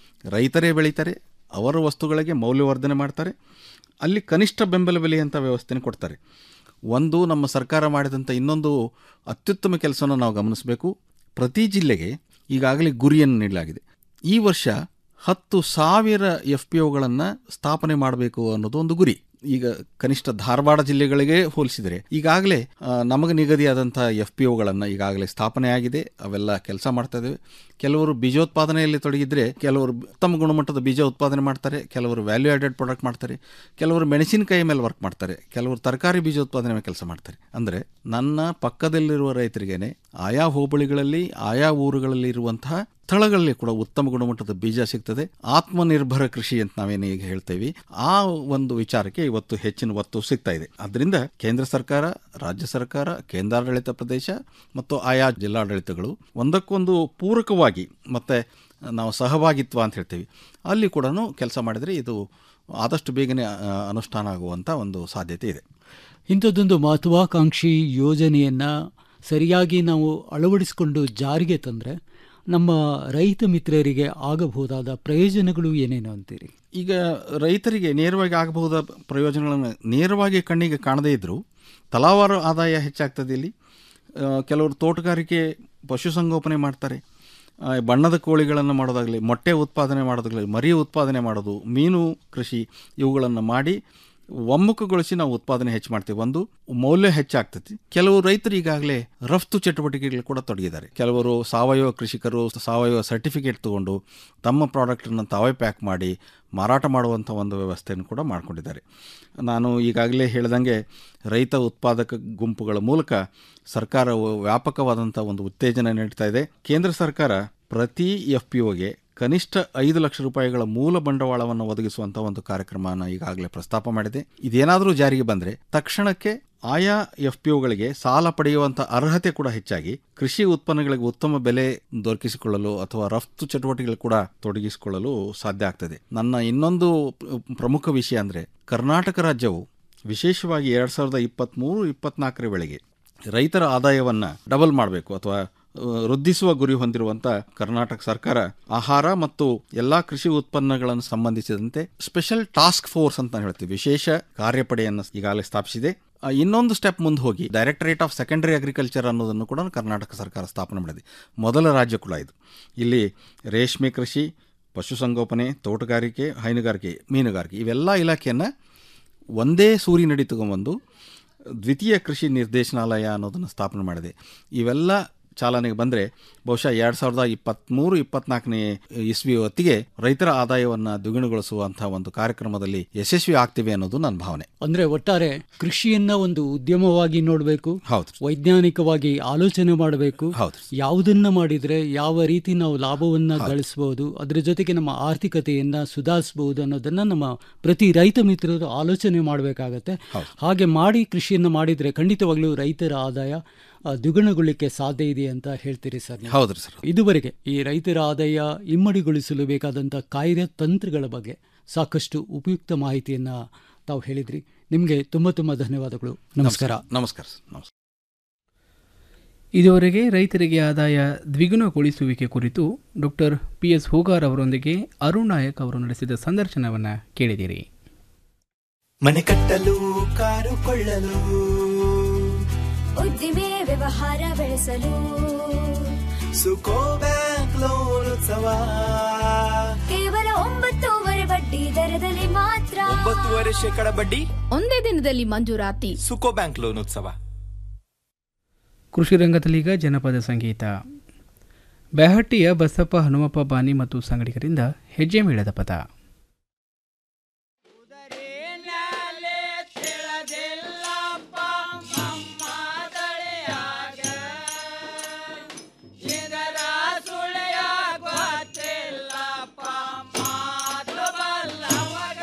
ರೈತರೇ ಬೆಳೀತಾರೆ ಅವರ ವಸ್ತುಗಳಿಗೆ ಮೌಲ್ಯವರ್ಧನೆ ಮಾಡ್ತಾರೆ ಅಲ್ಲಿ ಕನಿಷ್ಠ ಬೆಂಬಲ ಬೆಲೆ ಅಂತ ವ್ಯವಸ್ಥೆನ ಕೊಡ್ತಾರೆ ಒಂದು ನಮ್ಮ ಸರ್ಕಾರ ಮಾಡಿದಂಥ ಇನ್ನೊಂದು ಅತ್ಯುತ್ತಮ ಕೆಲಸವನ್ನು ನಾವು ಗಮನಿಸಬೇಕು ಪ್ರತಿ ಜಿಲ್ಲೆಗೆ ಈಗಾಗಲೇ ಗುರಿಯನ್ನು ನೀಡಲಾಗಿದೆ ಈ ವರ್ಷ ಹತ್ತು ಸಾವಿರ ಎಫ್ ಪಿ ಒಗಳನ್ನು ಸ್ಥಾಪನೆ ಮಾಡಬೇಕು ಅನ್ನೋದು ಒಂದು ಗುರಿ ಈಗ ಕನಿಷ್ಠ ಧಾರವಾಡ ಜಿಲ್ಲೆಗಳಿಗೆ ಹೋಲಿಸಿದರೆ ಈಗಾಗಲೇ ಆ, ನಮಗೆ ನಿಗದಿಯಾದಂಥ ಎಫ್ ಪಿ ಒಗಳನ್ನು ಈಗಾಗಲೇ ಸ್ಥಾಪನೆ ಆಗಿದೆ ಅವೆಲ್ಲ ಕೆಲಸ ಮಾಡ್ತಾ ಇದ್ದೇವೆ ಕೆಲವರು ಬೀಜೋತ್ಪಾದನೆಯಲ್ಲಿ ತೊಡಗಿದ್ರೆ ಕೆಲವರು ಉತ್ತಮ ಗುಣಮಟ್ಟದ ಬೀಜ ಉತ್ಪಾದನೆ ಮಾಡ್ತಾರೆ ಕೆಲವರು ವ್ಯಾಲ್ಯೂ ಆಡೆಡ್ ಪ್ರಾಡಕ್ಟ್ ಮಾಡ್ತಾರೆ ಕೆಲವರು ಮೆಣಸಿನಕಾಯಿ ಮೇಲೆ ವರ್ಕ್ ಮಾಡ್ತಾರೆ ಕೆಲವರು ತರಕಾರಿ ಬೀಜೋತ್ಪಾದನೆ ಮೇಲೆ ಕೆಲಸ ಮಾಡ್ತಾರೆ ಅಂದರೆ ನನ್ನ ಪಕ್ಕದಲ್ಲಿರುವ ರೈತರಿಗೇನೆ ಆಯಾ ಹೋಬಳಿಗಳಲ್ಲಿ ಆಯಾ ಊರುಗಳಲ್ಲಿ ಇರುವಂತಹ ಸ್ಥಳಗಳಲ್ಲಿ ಕೂಡ ಉತ್ತಮ ಗುಣಮಟ್ಟದ ಬೀಜ ಸಿಗ್ತದೆ ಆತ್ಮನಿರ್ಭರ ಕೃಷಿ ಅಂತ ನಾವೇನು ಈಗ ಹೇಳ್ತೇವೆ ಆ ಒಂದು ವಿಚಾರಕ್ಕೆ ಇವತ್ತು ಹೆಚ್ಚಿನ ಒತ್ತು ಸಿಗ್ತಾ ಇದೆ ಅದರಿಂದ ಕೇಂದ್ರ ಸರ್ಕಾರ ರಾಜ್ಯ ಸರ್ಕಾರ ಕೇಂದ್ರಾಡಳಿತ ಪ್ರದೇಶ ಮತ್ತು ಆಯಾ ಜಿಲ್ಲಾಡಳಿತಗಳು ಒಂದಕ್ಕೊಂದು ಪೂರಕವಾಗಿ ಮತ್ತು ನಾವು ಸಹಭಾಗಿತ್ವ ಅಂತ ಹೇಳ್ತೀವಿ ಅಲ್ಲಿ ಕೂಡ ಕೆಲಸ ಮಾಡಿದರೆ ಇದು ಆದಷ್ಟು ಬೇಗನೆ ಆ, ಅನುಷ್ಠಾನ ಆಗುವಂಥ ಒಂದು ಸಾಧ್ಯತೆ ಇದೆ
ಇಂಥದ್ದೊಂದು ಮಹತ್ವಾಕಾಂಕ್ಷಿ ಯೋಜನೆಯನ್ನು ಸರಿಯಾಗಿ ನಾವು ಅಳವಡಿಸಿಕೊಂಡು ಜಾರಿಗೆ ತಂದರೆ ನಮ್ಮ ರೈತ ಮಿತ್ರರಿಗೆ ಆಗಬಹುದಾದ ಪ್ರಯೋಜನಗಳು ಏನೇನು ಅಂತೀರಿ
ಈಗ ರೈತರಿಗೆ ನೇರವಾಗಿ ಆಗಬಹುದಾದ ಪ್ರಯೋಜನಗಳನ್ನು ನೇರವಾಗಿ ಕಣ್ಣಿಗೆ ಕಾಣದೇ ಇದ್ದರೂ ತಲಾವಾರು ಆದಾಯ ಹೆಚ್ಚಾಗ್ತದೆ ಇಲ್ಲಿ ಆ, ಕೆಲವರು ತೋಟಗಾರಿಕೆ ಪಶುಸಂಗೋಪನೆ ಮಾಡ್ತಾರೆ ಆ, ಬಣ್ಣದ ಕೋಳಿಗಳನ್ನು ಮಾಡೋದಾಗಲಿ ಮೊಟ್ಟೆ ಉತ್ಪಾದನೆ ಮಾಡೋದಾಗಲಿ ಮರಿ ಉತ್ಪಾದನೆ ಮಾಡೋದು ಮೀನು ಕೃಷಿ ಇವುಗಳನ್ನು ಮಾಡಿ ಒಮ್ಮುಖಗೊಳಿಸಿ ನಾವು ಉತ್ಪಾದನೆ ಹೆಚ್ಚು ಮಾಡ್ತೀವಿ ಒಂದು ಮೌಲ್ಯ ಹೆಚ್ಚಾಗ್ತೈತಿ ಕೆಲವು ರೈತರು ಈಗಾಗಲೇ ರಫ್ತು ಚಟುವಟಿಕೆಗಳು ಕೂಡ ತೊಡಗಿದ್ದಾರೆ ಕೆಲವರು ಸಾವಯವ ಕೃಷಿಕರು ಸಾವಯವ ಸರ್ಟಿಫಿಕೇಟ್ ತಗೊಂಡು ತಮ್ಮ ಪ್ರಾಡಕ್ಟನ್ನು ತಾವೇ ಪ್ಯಾಕ್ ಮಾಡಿ ಮಾರಾಟ ಮಾಡುವಂಥ ಒಂದು ವ್ಯವಸ್ಥೆಯನ್ನು ಕೂಡ ಮಾಡಿಕೊಂಡಿದ್ದಾರೆ ನಾನು ಈಗಾಗಲೇ ಹೇಳ್ದಂಗೆ ರೈತ ಉತ್ಪಾದಕ ಗುಂಪುಗಳ ಮೂಲಕ ಸರ್ಕಾರವು ವ್ಯಾಪಕವಾದಂಥ ಒಂದು ಉತ್ತೇಜನ ನೀಡ್ತಾ ಇದೆ ಕೇಂದ್ರ ಸರ್ಕಾರ ಪ್ರತಿ ಎಫ್ ಪಿ ಒಗೆ ಕನಿಷ್ಠ ಐದು ಲಕ್ಷ ರೂಪಾಯಿಗಳ ಮೂಲ ಬಂಡವಾಳವನ್ನು ಒದಗಿಸುವಂಥ ಒಂದು ಕಾರ್ಯಕ್ರಮನ ಈಗಾಗಲೇ ಪ್ರಸ್ತಾಪ ಮಾಡಿದೆ ಇದೇನಾದರೂ ಜಾರಿಗೆ ಬಂದರೆ ತಕ್ಷಣಕ್ಕೆ ಆಯಾ ಎಫ್ ಪಿ ಒಗಳಿಗೆ ಸಾಲ ಪಡೆಯುವಂಥ ಅರ್ಹತೆ ಕೂಡ ಹೆಚ್ಚಾಗಿ ಕೃಷಿ ಉತ್ಪನ್ನಗಳಿಗೆ ಉತ್ತಮ ಬೆಲೆ ದೊರಕಿಸಿಕೊಳ್ಳಲು ಅಥವಾ ರಫ್ತು ಚಟುವಟಿಕೆಗಳು ಕೂಡ ತೊಡಗಿಸಿಕೊಳ್ಳಲು ಸಾಧ್ಯ ಆಗ್ತದೆ ನನ್ನ ಇನ್ನೊಂದು ಪ್ರ- ಪ್ರಮುಖ ವಿಷಯ ಅಂದರೆ ಕರ್ನಾಟಕ ರಾಜ್ಯವು ವಿಶೇಷವಾಗಿ ಎರಡು ಸಾವಿರದ ಇಪ್ಪತ್ತ್ಮೂರು ಇಪ್ಪತ್ನಾಲ್ಕರ ವೇಳೆಗೆ ರೈತರ ಆದಾಯವನ್ನು ಡಬಲ್ ಮಾಡಬೇಕು ಅಥವಾ ಆ, ವೃದ್ಧಿಸುವ ಗುರಿ ಹೊಂದಿರುವಂಥ ಕರ್ನಾಟಕ ಸರ್ಕಾರ ಆಹಾರ ಮತ್ತು ಎಲ್ಲ ಕೃಷಿ ಉತ್ಪನ್ನಗಳನ್ನು ಸಂಬಂಧಿಸಿದಂತೆ ಸ್ಪೆಷಲ್ ಟಾಸ್ಕ್ ಫೋರ್ಸ್ ಅಂತ ಹೇಳ್ತೀವಿ ವಿಶೇಷ ಕಾರ್ಯಪಡೆಯನ್ನು ಈಗಾಗಲೇ ಸ್ಥಾಪಿಸಿದೆ ಆ, ಇನ್ನೊಂದು ಸ್ಟೆಪ್ ಮುಂದೆ ಹೋಗಿ ಡೈರೆಕ್ಟರೇಟ್ ಆಫ್ ಸೆಕೆಂಡರಿ ಅಗ್ರಿಕಲ್ಚರ್ ಅನ್ನೋದನ್ನು ಕೂಡ ಕರ್ನಾಟಕ ಸರ್ಕಾರ ಸ್ಥಾಪನೆ ಮಾಡಿದೆ ಮೊದಲ ರಾಜ್ಯ ಕೂಡ ಇದು ಇಲ್ಲಿ ರೇಷ್ಮೆ ಕೃಷಿ ಪಶುಸಂಗೋಪನೆ ತೋಟಗಾರಿಕೆ ಹೈನುಗಾರಿಕೆ ಮೀನುಗಾರಿಕೆ ಇವೆಲ್ಲ ಇಲಾಖೆಯನ್ನು ಒಂದೇ ಸೂರಿನಡಿ ತಗೊಂಬಂದು ದ್ವಿತೀಯ ಕೃಷಿ ನಿರ್ದೇಶನಾಲಯ ಅನ್ನೋದನ್ನು ಸ್ಥಾಪನೆ ಮಾಡಿದೆ ಇವೆಲ್ಲ ಚಾಲನೆಗೆ ಬಂದರೆ ಬಹುಶಃ ಎರಡು ಸಾವಿರದ ಇಪ್ಪತ್ತ್ಮೂರು ಇಪ್ಪತ್ನಾಲ್ಕನೇ ಇಸ್ವಿ ಹೊತ್ತಿಗೆ ರೈತರ ಆದಾಯವನ್ನು ದ್ವಿಗುಣಗೊಳಿಸುವಂಥ ಒಂದು ಕಾರ್ಯಕ್ರಮದಲ್ಲಿ ಯಶಸ್ವಿ ಆಗ್ತಿವೆ ಅನ್ನೋದು ನನ್ನ ಭಾವನೆ
ಅಂದ್ರೆ ಒಟ್ಟಾರೆ ಕೃಷಿಯನ್ನ ಒಂದು ಉದ್ಯಮವಾಗಿ ನೋಡಬೇಕು
ಹೌದು
ವೈಜ್ಞಾನಿಕವಾಗಿ ಆಲೋಚನೆ ಮಾಡಬೇಕು
ಹೌದು
ಯಾವುದನ್ನ ಮಾಡಿದ್ರೆ ಯಾವ ರೀತಿ ನಾವು ಲಾಭವನ್ನ ಗಳಿಸಬಹುದು ಅದ್ರ ಜೊತೆಗೆ ನಮ್ಮ ಆರ್ಥಿಕತೆಯನ್ನ ಸುಧಾರಿಸಬಹುದು ಅನ್ನೋದನ್ನ ನಮ್ಮ ಪ್ರತಿ ರೈತ ಮಿತ್ರರು ಆಲೋಚನೆ ಮಾಡಬೇಕಾಗತ್ತೆ ಹಾಗೆ ಮಾಡಿ ಕೃಷಿಯನ್ನ ಮಾಡಿದ್ರೆ ಖಂಡಿತವಾಗ್ಲೂ ರೈತರ ಆದಾಯ ಆ, ದ್ವಿಗುಣಗೊಳ್ಳಿಕ್ಕೆ ಸಾಧ್ಯ ಇದೆ ಅಂತ ಹೇಳ್ತೀರಿ ಸರ್ ನೀವು.
ಹೌದ್ರಿ ಸರ್
ಇದುವರೆಗೆ ಈ ರೈತರ ಆದಾಯ ಇಮ್ಮಡಿಗೊಳಿಸಲು ಬೇಕಾದಂಥ ಕಾರ್ಯತಂತ್ರಗಳ ಬಗ್ಗೆ ಸಾಕಷ್ಟು ಉಪಯುಕ್ತ ಮಾಹಿತಿಯನ್ನ ತಾವು ಹೇಳಿದ್ರಿ ನಿಮಗೆ ತುಂಬ ತುಂಬ ಧನ್ಯವಾದಗಳು ನಮಸ್ಕಾರ
ನಮಸ್ಕಾರ ಸರ್ ನಮಸ್ಕಾರ
ಇದುವರೆಗೆ ರೈತರಿಗೆ ಆದಾಯ ದ್ವಿಗುಣಗೊಳಿಸುವಿಕೆ ಕುರಿತು ಡಾಕ್ಟರ್ ಪಿ ಎಸ್ ಹೂಗಾರ್ ಅವರೊಂದಿಗೆ ಅರುಣ್ ನಾಯಕ್ ಅವರು ನಡೆಸಿದ ಸಂದರ್ಶನವನ್ನು ಕೇಳಿದಿರಿ
ಮನೆ ಕಟ್ಟಲು ಕಾರು ಕೊಳ್ಳಲು
ಉದ್ದಿಮೆ ವ್ಯವಹಾರ ಬೆಳೆಸಲು
ಸುಕೋ ಬ್ಯಾಂಕ್ ಲೋನ್ ಉತ್ಸವ
ಕೇವಲ ಒಂಬತ್ತೂವರೆ ಬಡ್ಡಿ ದರದಲ್ಲಿ ಮಾತ್ರ
ಒಂಬತ್ತುವರೆ ಶೇಕಡ ಬಡ್ಡಿ
ಒಂದೇ ದಿನದಲ್ಲಿ ಮಂಜೂರಾತಿ
ಸುಕೋ ಬ್ಯಾಂಕ್ ಲೋನ್ ಉತ್ಸವ
ಕೃಷಿ ರಂಗದಲ್ಲೀಗ ಜನಪದ ಸಂಗೀತ ಬ್ಯಾಹಟ್ಟಿಯ ಬಸಪ್ಪ ಹನುಮಪ್ಪ ಬಾನಿ ಮತ್ತು ಸಂಗಡಿಗರಿಂದ ಹೆಜ್ಜೆ ಮೇಳದ ಪದ
ಇದರ ಸುಳೆಯ ಗೊತ್ತಿಲ್ಲಪ್ಪ ಮಾತು ಬಲ್ಲವಗ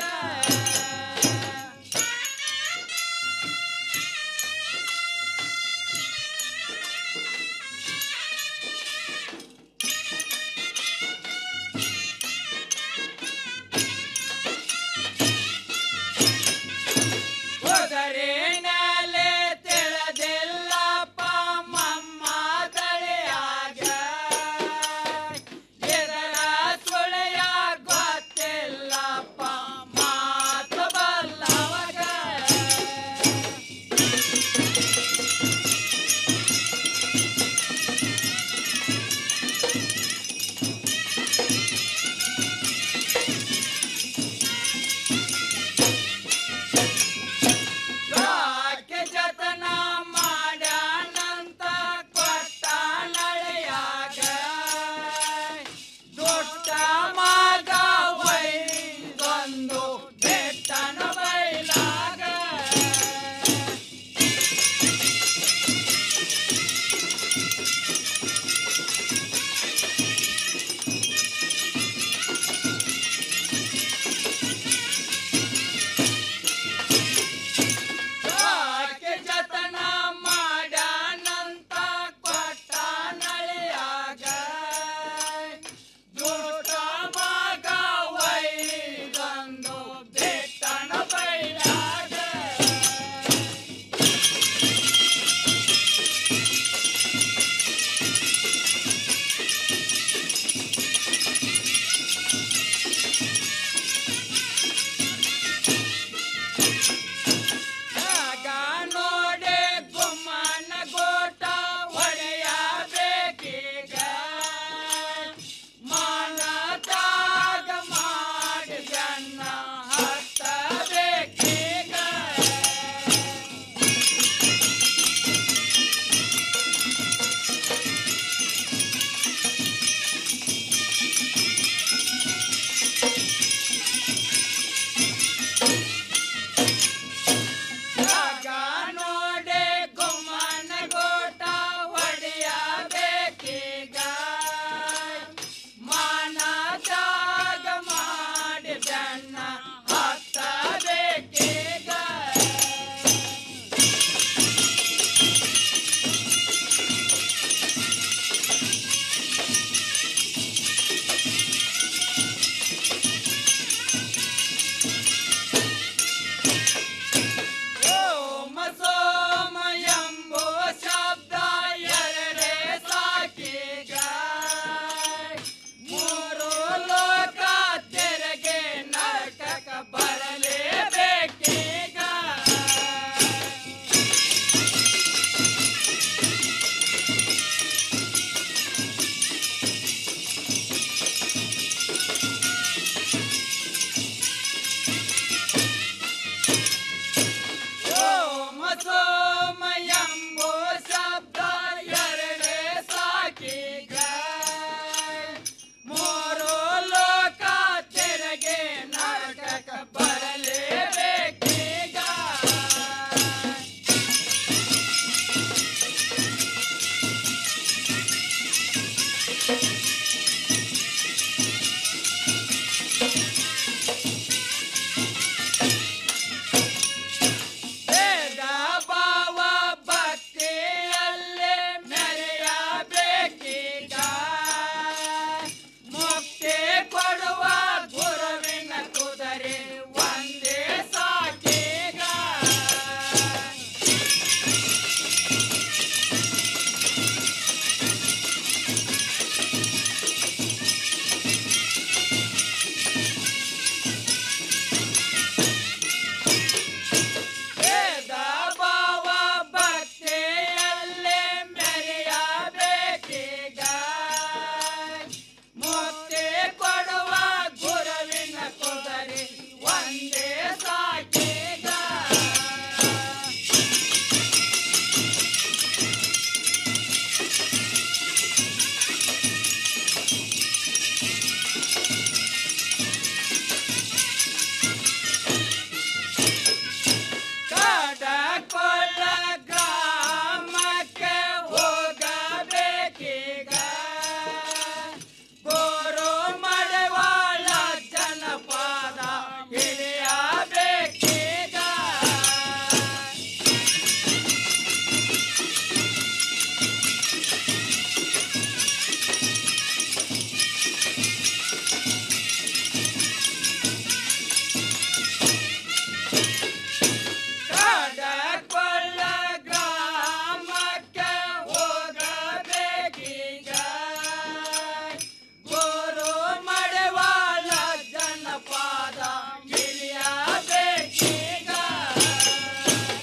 ಒದರಿನಲೆ ತಿಳಿದಿಲ್ಲಪ್ಪ ಮಮ್ಮ ತಳಿಯಾಗ ಇದರ ಸುಳೆಯ ಗೊತ್ತಿಲ್ಲಪ್ಪ ಮಾತು ಬಲ್ಲವಗ ಯಾಕೆ ಜತನ ಮಾಡ್ಯಾನಂತ ಕೊಟ್ಟ ನಳೆಯಾಗ ದೊಡ್ಡ ಮಗ ವೈದೊಂದು ಬೆಟ್ಟನ ಬೈಲಾಗ ಯಾಕೆ ಜತನ ಮಾಡ್ಯಾನಂತ ಕೊಟ್ಟ ನಳೆಯಾಗ ದೊಡ್ಡ ಮಗ ವೈದೊಂದು ಬೆಟ್ಟನ ಬೈಲಾಗ ಆಗ ನೋಡೆ ಗುಮ್ಮನ ಗೋಟ ಹೊಡೆಯಬೇಕೀಗ ಮಾನದಾಗ ಮಾಡಿ ಜನ್ನ ಹತ್ತಬೇಕೀಗ ಆಗ ನೋಡೆ ಗುಮ್ಮನ ಗೋಟ ಹೊಡೆಯಬೇಕೀಗ ಮಾನದಾಗ ಮಾಡಿ ಜನ್ನ ಹತ್ತಬೇಕೀಗ